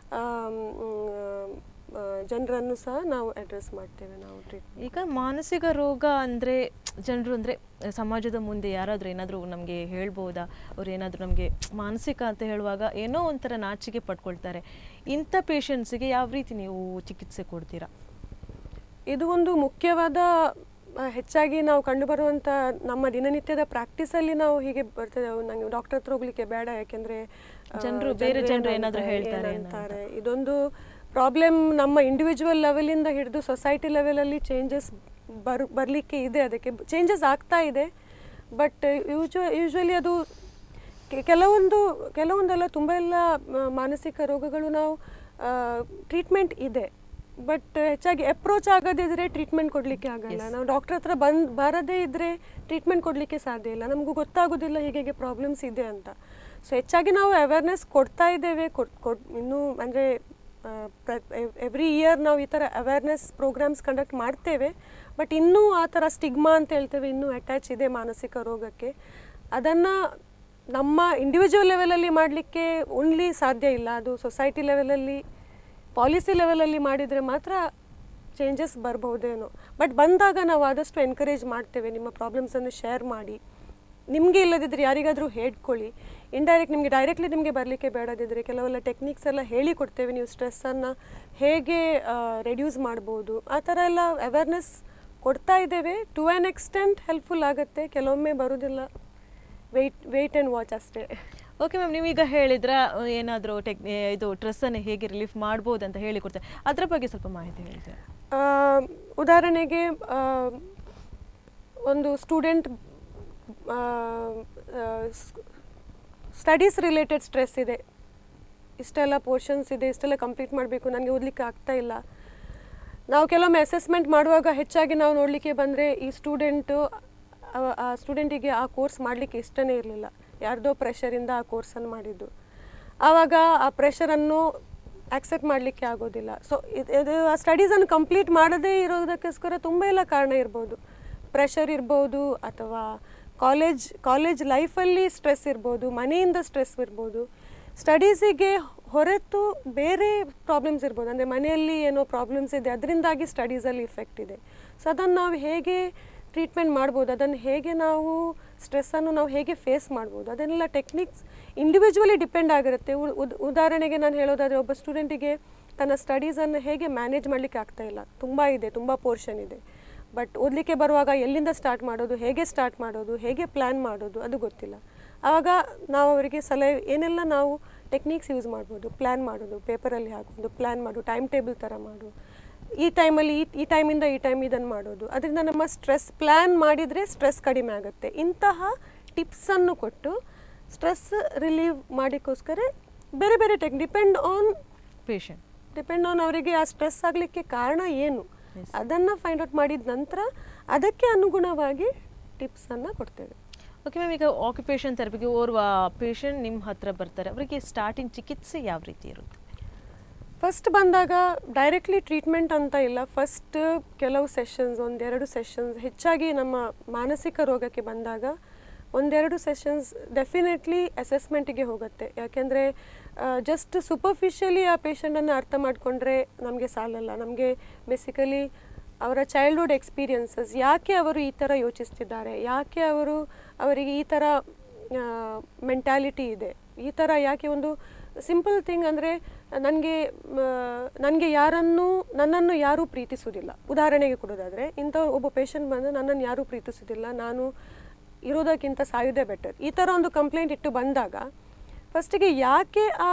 ಜನರನ್ನು ಸಹ ನಾವು ಅಡ್ರೆಸ್ ಮಾಡ್ತೇವೆ ನಾವು ಟ್ರೀಟ್ಮೆಂಟ್ ಈಗ ಮಾನಸಿಕ ರೋಗ ಅಂದರೆ ಜನರು ಅಂದರೆ ಸಮಾಜದ ಮುಂದೆ ಯಾರಾದರೂ ಏನಾದರೂ ನಮಗೆ ಹೇಳ್ಬೋದಾ ಅವ್ರು ಏನಾದರೂ ನಮಗೆ ಮಾನಸಿಕ ಅಂತ ಹೇಳುವಾಗ ಏನೋ ಒಂಥರ ನಾಚಿಕೆ ಪಡ್ಕೊಳ್ತಾರೆ ಇಂಥ ಪೇಷಂಟ್ಸಿಗೆ ಯಾವ ರೀತಿ ನೀವು ಚಿಕಿತ್ಸೆ ಕೊಡ್ತೀರಾ ಇದು ಒಂದು ಮುಖ್ಯವಾದ ಆ, ಹೆಚ್ಚಾಗಿ ನಾವು ಕಂಡುಬರುವಂಥ ನಮ್ಮ ದಿನನಿತ್ಯದ ಪ್ರಾಕ್ಟೀಸಲ್ಲಿ ನಾವು ಹೀಗೆ ಬರ್ತದೆ ನಂಗೆ ಡಾಕ್ಟರ್ ಹತ್ರ ಹೋಗ್ಲಿಕ್ಕೆ ಬೇಡ ಯಾಕೆಂದ್ರೆ ಆ, ಜನ್ರು- ಬೇರೆ ಜನ್ರು ಜನ್ರು ಏನು ಏನಾದ್ರು ಅಂತಾರೆ, ಹೇಳ್ತಾರೆ ಏನು ಏನೋ ಅಂತ. ಅಂತಾರೆ. ಇದೊಂದು ಪ್ರಾಬ್ಲಮ್ ನಮ್ಮ ಇಂಡಿವಿಜುವಲ್ ಲೆವೆಲಿಂದ ಹಿಡಿದು ಸೊಸೈಟಿ ಲೆವೆಲಲ್ಲಿ ಚೇಂಜಸ್ ಬರ್ ಬರಲಿಕ್ಕೆ ಇದೆ ಅದಕ್ಕೆ ಚೇಂಜಸ್ ಆಗ್ತಾ ಇದೆ ಬಟ್ ಯೂಶ್ವ ಯೂಶ್ವಲಿ ಅದು ಕೆ- ಕೆಲವೊಂದು ಕೆಲವೊಂದೆಲ್ಲ ತುಂಬ ಎಲ್ಲ ಮ- ಮಾನಸಿಕ ರೋಗಗಳು ನಾವು ಟ್ರೀಟ್ಮೆಂಟ್ ಇದೆ ಬಟ್ ಹೆಚ್ಚಾಗಿ ಅಪ್ರೋಚ್ ಆಗದಿದ್ರೆ ಟ್ರೀಟ್ಮೆಂಟ್ ಕೊಡಲಿಕ್ಕೆ ಆಗಲ್ಲ ನಾವು ಡಾಕ್ಟರ್ ಹತ್ರ ಬಂದು ಬರದೇ ಇದ್ದರೆ ಟ್ರೀಟ್ಮೆಂಟ್ ಕೊಡಲಿಕ್ಕೆ ಸಾಧ್ಯ ಇಲ್ಲ ನಮಗೂ ಗೊತ್ತಾಗೋದಿಲ್ಲ ಹೀಗೆ ಪ್ರಾಬ್ಲಮ್ಸ್ ಇದೆ ಅಂತ ಸೊ ಹೆಚ್ಚಾಗಿ ನಾವು ಅವೇರ್ನೆಸ್ ಕೊಡ್ತಾ ಇದ್ದೇವೆ ಕೊಡ್ ಕೊಡ್ ಇನ್ನೂ ಅಂದರೆ ಎವ್ರಿ ಇಯರ್ ನಾವು ಈ ಥರ ಅವೇರ್ನೆಸ್ ಪ್ರೋಗ್ರಾಮ್ಸ್ ಕಂಡಕ್ಟ್ ಮಾಡ್ತೇವೆ ಬಟ್ ಇನ್ನೂ ಆ ಥರ ಸ್ಟಿಗ್ಮಾ ಅಂತ ಹೇಳ್ತೇವೆ ಇನ್ನೂ ಅಟ್ಯಾಚ್ ಇದೆ ಮಾನಸಿಕ ರೋಗಕ್ಕೆ ಅದನ್ನು ನಮ್ಮ ಇಂಡಿವಿಜುವಲ್ ಲೆವೆಲಲ್ಲಿ ಮಾಡಲಿಕ್ಕೆ ಓನ್ಲಿ ಸಾಧ್ಯ ಇಲ್ಲ ಅದು ಸೊಸೈಟಿ ಲೆವೆಲಲ್ಲಿ ಪಾಲಿಸಿ ಲೆವೆಲಲ್ಲಿ ಮಾಡಿದರೆ ಮಾತ್ರ ಚೇಂಜಸ್ ಬರ್ಬಹುದೇನೋ ಬಟ್ ಬಂದಾಗ ನಾವು ಆದಷ್ಟು ಎನ್ಕರೇಜ್ ಮಾಡ್ತೇವೆ ನಿಮ್ಮ ಪ್ರಾಬ್ಲಮ್ಸನ್ನು ಶೇರ್ ಮಾಡಿ ನಿಮಗೆ ಇಲ್ಲದಿದ್ದರೆ ಯಾರಿಗಾದರೂ ಹೇಳ್ಕೊಳ್ಳಿ ಇಂಡೈರೆಕ್ಟ್ ನಿಮಗೆ ಡೈರೆಕ್ಟ್ಲಿ ನಿಮಗೆ ಬರಲಿಕ್ಕೆ ಬೇಡದಿದ್ದರೆ ಕೆಲವೆಲ್ಲ ಟೆಕ್ನಿಕ್ಸ್ ಎಲ್ಲ ಹೇಳಿ ಕೊಡ್ತೇವೆ ನೀವು ಸ್ಟ್ರೆಸ್ಸನ್ನು ಹೇಗೆ ರೆಡ್ಯೂಸ್ ಮಾಡ್ಬೋದು ಆ ಥರ ಎಲ್ಲ ಅವೇರ್ನೆಸ್ ಕೊಡ್ತಾ ಇದ್ದೇವೆ ಟು ಆ್ಯನ್ ಎಕ್ಸ್ಟೆಂಟ್ ಹೆಲ್ಪ್ಫುಲ್ ಆಗುತ್ತೆ ಕೆಲವೊಮ್ಮೆ ಬರೋದಿಲ್ಲ ವೆಯ್ಟ್ ವೆಯ್ಟ್ ಆ್ಯಂಡ್ ವಾಚ್ ಅಷ್ಟೇ ಓಕೆ ಮ್ಯಾಮ್ ನೀವೀಗ ಹೇಳಿದ್ರ ಏನಾದರೂ ಟೆಕ್ ಇದು ಸ್ಟ್ರೆಸ್ಸನ್ನು ಹೇಗೆ ರಿಲೀಫ್ ಮಾಡ್ಬೋದು ಅಂತ ಹೇಳಿ ಕೊಡ್ತಾರೆ ಅದರ ಬಗ್ಗೆ ಸ್ವಲ್ಪ ಮಾಹಿತಿ ಹೇಳಿದ್ರೆ ಆ, ಉದಾಹರಣೆಗೆ ಆ, ಒಂದು ಸ್ಟೂಡೆಂಟ್ ಸ್ಟಡೀಸ್ ರಿಲೇಟೆಡ್ ಸ್ಟ್ರೆಸ್ ಇದೆ ಇಷ್ಟೆಲ್ಲ ಪೋರ್ಷನ್ಸ್ ಇದೆ ಇಷ್ಟೆಲ್ಲ ಕಂಪ್ಲೀಟ್ ಮಾಡಬೇಕು ನನಗೆ ಓದಲಿಕ್ಕೆ ಆಗ್ತಾ ಇಲ್ಲ ನಾವು ಕೆಲವೊಮ್ಮೆ ಅಸೆಸ್ಮೆಂಟ್ ಮಾಡುವಾಗ ಹೆಚ್ಚಾಗಿ ನಾವು ನೋಡಲಿಕ್ಕೆ ಬಂದರೆ ಈ ಸ್ಟೂಡೆಂಟು ಆ ಸ್ಟೂಡೆಂಟಿಗೆ ಆ ಕೋರ್ಸ್ ಮಾಡಲಿಕ್ಕೆ ಇಷ್ಟನೇ ಇರಲಿಲ್ಲ ಯಾರ್ದೋ ಪ್ರೆಷರಿಂದ ಆ ಕೋರ್ಸನ್ನು ಮಾಡಿದ್ದು ಆವಾಗ ಆ ಪ್ರೆಷರನ್ನು ಆಕ್ಸೆಪ್ಟ್ ಮಾಡಲಿಕ್ಕೆ ಆಗೋದಿಲ್ಲ ಸೊ ಇದು ಆ ಸ್ಟಡೀಸನ್ನು ಕಂಪ್ಲೀಟ್ ಮಾಡದೇ ಇರೋದಕ್ಕೋಸ್ಕರ ತುಂಬ ಎಲ್ಲ ಕಾರಣ ಇರ್ಬೋದು ಪ್ರೆಷರ್ ಇರ್ಬೋದು ಅಥವಾ ಕಾಲೇಜ್ ಕಾಲೇಜ್ ಲೈಫಲ್ಲಿ ಸ್ಟ್ರೆಸ್ ಇರ್ಬೋದು ಮನೆಯಿಂದ ಸ್ಟ್ರೆಸ್ ಇರ್ಬೋದು ಸ್ಟಡೀಸಿಗೆ ಹೊರತು ಬೇರೆ ಪ್ರಾಬ್ಲಮ್ಸ್ ಇರ್ಬೋದು ಅಂದರೆ ಮನೆಯಲ್ಲಿ ಏನೋ ಪ್ರಾಬ್ಲಮ್ಸ್ ಇದೆ ಅದರಿಂದಾಗಿ ಸ್ಟಡೀಸಲ್ಲಿ ಇಫೆಕ್ಟ್ ಇದೆ ಸೊ ಅದನ್ನು ನಾವು ಹೇಗೆ ಟ್ರೀಟ್ಮೆಂಟ್ ಮಾಡ್ಬೋದು ಅದನ್ನು ಹೇಗೆ ನಾವು ಸ್ಟ್ರೆಸ್ಸನ್ನು ನಾವು ಹೇಗೆ ಫೇಸ್ ಮಾಡ್ಬೋದು ಅದನ್ನೆಲ್ಲ ಟೆಕ್ನಿಕ್ಸ್ ಇಂಡಿವಿಜುವಲಿ ಡಿಪೆಂಡ್ ಆಗಿರುತ್ತೆ ಉ- ಉದ್- ಉದಾಹರಣೆಗೆ ನಾನು ಹೇಳೋದಾದರೆ ಒಬ್ಬ ಸ್ಟೂಡೆಂಟಿಗೆ ತನ್ನ ಸ್ಟಡೀಸನ್ನು ಹೇಗೆ ಮ್ಯಾನೇಜ್ ಮಾಡಲಿಕ್ಕೆ ಆಗ್ತಾ ಇಲ್ಲ ತುಂಬ ಇದೆ ತುಂಬ ಪೋರ್ಷನ್ ಇದೆ ಬಟ್ ಓದಲಿಕ್ಕೆ ಬರುವಾಗ ಎಲ್ಲಿಂದ ಸ್ಟಾರ್ಟ್ ಮಾಡೋದು ಹೇಗೆ ಸ್ಟಾರ್ಟ್ ಮಾಡೋದು ಹೇಗೆ ಪ್ಲ್ಯಾನ್ ಮಾಡೋದು ಅದು ಗೊತ್ತಿಲ್ಲ ಆವಾಗ ನಾವು ಅವರಿಗೆ ಸಲಹೆ ಏನೆಲ್ಲ ನಾವು ಟೆಕ್ನಿಕ್ಸ್ ಯೂಸ್ ಮಾಡ್ಬೋದು ಪ್ಲ್ಯಾನ್ ಮಾಡೋದು ಪೇಪರಲ್ಲಿ ಹಾಕೋದು ಪ್ಲ್ಯಾನ್ ಮಾಡು ಟೈಮ್ ಟೇಬಲ್ ಥರ ಮಾಡು ಈ ಟೈಮಲ್ಲಿ ಈ ಈ ಟೈಮಿಂದ ಈ ಟೈಮ್ ಇದನ್ನು ಮಾಡೋದು ಅದರಿಂದ ನಮ್ಮ ಸ್ಟ್ರೆಸ್ ಪ್ಲ್ಯಾನ್ ಮಾಡಿದರೆ ಸ್ಟ್ರೆಸ್ ಕಡಿಮೆ ಆಗುತ್ತೆ ಇಂತಹ ಟಿಪ್ಸನ್ನು ಕೊಟ್ಟು ಸ್ಟ್ರೆಸ್ ರಿಲೀವ್ ಮಾಡಿಕೋಸ್ಕರ ಬೇರೆ ಬೇರೆ tech depend on patient depend on ಅವರಿಗೆ ಆ ಸ್ಟ್ರೆಸ್ ಆಗಲಿಕ್ಕೆ ಕಾರಣ ಏನು Yes. ಅದನ್ನು ಫೈಂಡ್ ಔಟ್ ಮಾಡಿದ ನಂತರ ಅದಕ್ಕೆ ಅನುಗುಣವಾಗಿ ಟಿಪ್ಸನ್ನು ಕೊಡ್ತೇವೆ ಓಕೆ ಮ್ಯಾಮ್ ಈಗ ಆಕ್ಯುಪೇಷನ್ ಥೆರಪಿಗೆ ಓರ್ವ ಪೇಷಂಟ್ ನಿಮ್ಮ ಹತ್ರ ಬರ್ತಾರೆ ಅವರಿಗೆ ಸ್ಟಾರ್ಟಿಂಗ್ ಚಿಕಿತ್ಸೆ ಯಾವ ರೀತಿ ಇರುತ್ತೆ ಫಸ್ಟ್ ಬಂದಾಗ ಡೈರೆಕ್ಟ್ಲಿ ಟ್ರೀಟ್ಮೆಂಟ್ ಅಂತ ಇಲ್ಲ ಫಸ್ಟ್ ಕೆಲವು ಸೆಷನ್ಸ್ ಒಂದೆರಡು ಸೆಷನ್ಸ್ ಹೆಚ್ಚಾಗಿ ನಮ್ಮ ಮಾನಸಿಕ ರೋಗಕ್ಕೆ ಬಂದಾಗ ಒಂದೆರಡು ಸೆಷನ್ಸ್ ಡೆಫಿನೆಟ್ಲಿ ಅಸೆಸ್ಮೆಂಟಿಗೆ ಹೋಗುತ್ತೆ ಯಾಕೆಂದರೆ ಜಸ್ಟ್ ಸೂಪರ್ಫಿಷಿಯಲಿ ಆ ಪೇಷಂಟನ್ನು ಅರ್ಥ ಮಾಡಿಕೊಂಡ್ರೆ ನಮಗೆ ಸಾಲಲ್ಲ ನಮಗೆ ಬೇಸಿಕಲಿ ಅವರ ಚೈಲ್ಡ್ಹುಡ್ ಎಕ್ಸ್ಪೀರಿಯನ್ಸಸ್ ಯಾಕೆ ಅವರು ಈ ಥರ ಯೋಚಿಸ್ತಿದ್ದಾರೆ ಯಾಕೆ ಅವರು ಅವರಿಗೆ ಈ ಥರ ಮೆಂಟ್ಯಾಲಿಟಿ ಇದೆ ಈ ಥರ ಯಾಕೆ ಒಂದು ಸಿಂಪಲ್ ಥಿಂಗ್ ಅಂದರೆ ನನಗೆ ನನಗೆ ಯಾರನ್ನು ನನ್ನನ್ನು ಯಾರೂ ಪ್ರೀತಿಸುವುದಿಲ್ಲ ಉದಾಹರಣೆಗೆ ಕೊಡೋದಾದರೆ ಇಂಥ ಒಬ್ಬ ಪೇಷಂಟ್ ಬಂದು ನನ್ನನ್ನು ಯಾರೂ ಪ್ರೀತಿಸೋದಿಲ್ಲ ನಾನು ಇರೋದಕ್ಕಿಂತ ಸಾಯೋದೇ ಬೆಟರ್ ಈ ಥರ ಒಂದು ಕಂಪ್ಲೇಂಟ್ ಇಟ್ಟು ಬಂದಾಗ ಫಸ್ಟಿಗೆ ಯಾಕೆ ಆ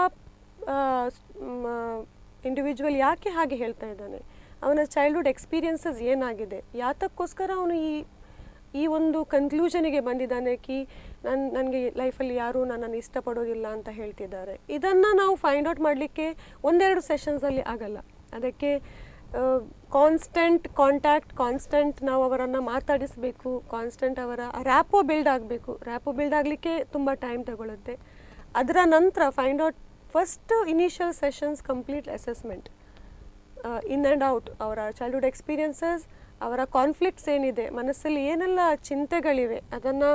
ಇಂಡಿವಿಜುವಲ್ ಯಾಕೆ ಹಾಗೆ ಹೇಳ್ತಾ ಇದ್ದಾನೆ ಅವನ ಚೈಲ್ಡ್ಹುಡ್ ಎಕ್ಸ್ಪೀರಿಯನ್ಸಸ್ ಏನಾಗಿದೆ ಯಾತಕ್ಕೋಸ್ಕರ ಅವನು ಈ ಈ ಒಂದು ಕನ್ಕ್ಲೂಷನಿಗೆ ಬಂದಿದ್ದಾನೆ ಕಿ ನನ್ನ ನನಗೆ ಲೈಫಲ್ಲಿ ಯಾರೂ ನನ್ನನ್ನು ಇಷ್ಟಪಡೋದಿಲ್ಲ ಅಂತ ಹೇಳ್ತಿದ್ದಾರೆ ಇದನ್ನು ನಾವು ಫೈಂಡ್ ಔಟ್ ಮಾಡಲಿಕ್ಕೆ ಒಂದೆರಡು ಸೆಷನ್ಸಲ್ಲಿ ಆಗಲ್ಲ ಅದಕ್ಕೆ ಕಾನ್ಸ್ಟೆಂಟ್ ಕಾಂಟ್ಯಾಕ್ಟ್ ಕಾನ್ಸ್ಟೆಂಟ್ ನಾವು ಅವರನ್ನು ಮಾತಾಡಿಸಬೇಕು ಕಾನ್ಸ್ಟೆಂಟ್ ಅವರ ರ್ಯಾಪೋ ಬಿಲ್ಡ್ ಆಗಬೇಕು ರ್ಯಾಪೋ ಬಿಲ್ಡ್ ಆಗಲಿಕ್ಕೆ ತುಂಬ ಟೈಮ್ ತಗೊಳುತ್ತೆ ಅದರ ನಂತರ find out first initial sessions complete assessment in and out ಅವರ ಚೈಲ್ಡ್ಹುಡ್ ಎಕ್ಸ್ಪೀರಿಯನ್ಸಸ್ ಅವರ ಕಾನ್ಫ್ಲಿಕ್ಟ್ಸ್ ಏನಿದೆ ಮನಸ್ಸಲ್ಲಿ ಏನೆಲ್ಲ ಚಿಂತೆಗಳಿವೆ ಅದನ್ನು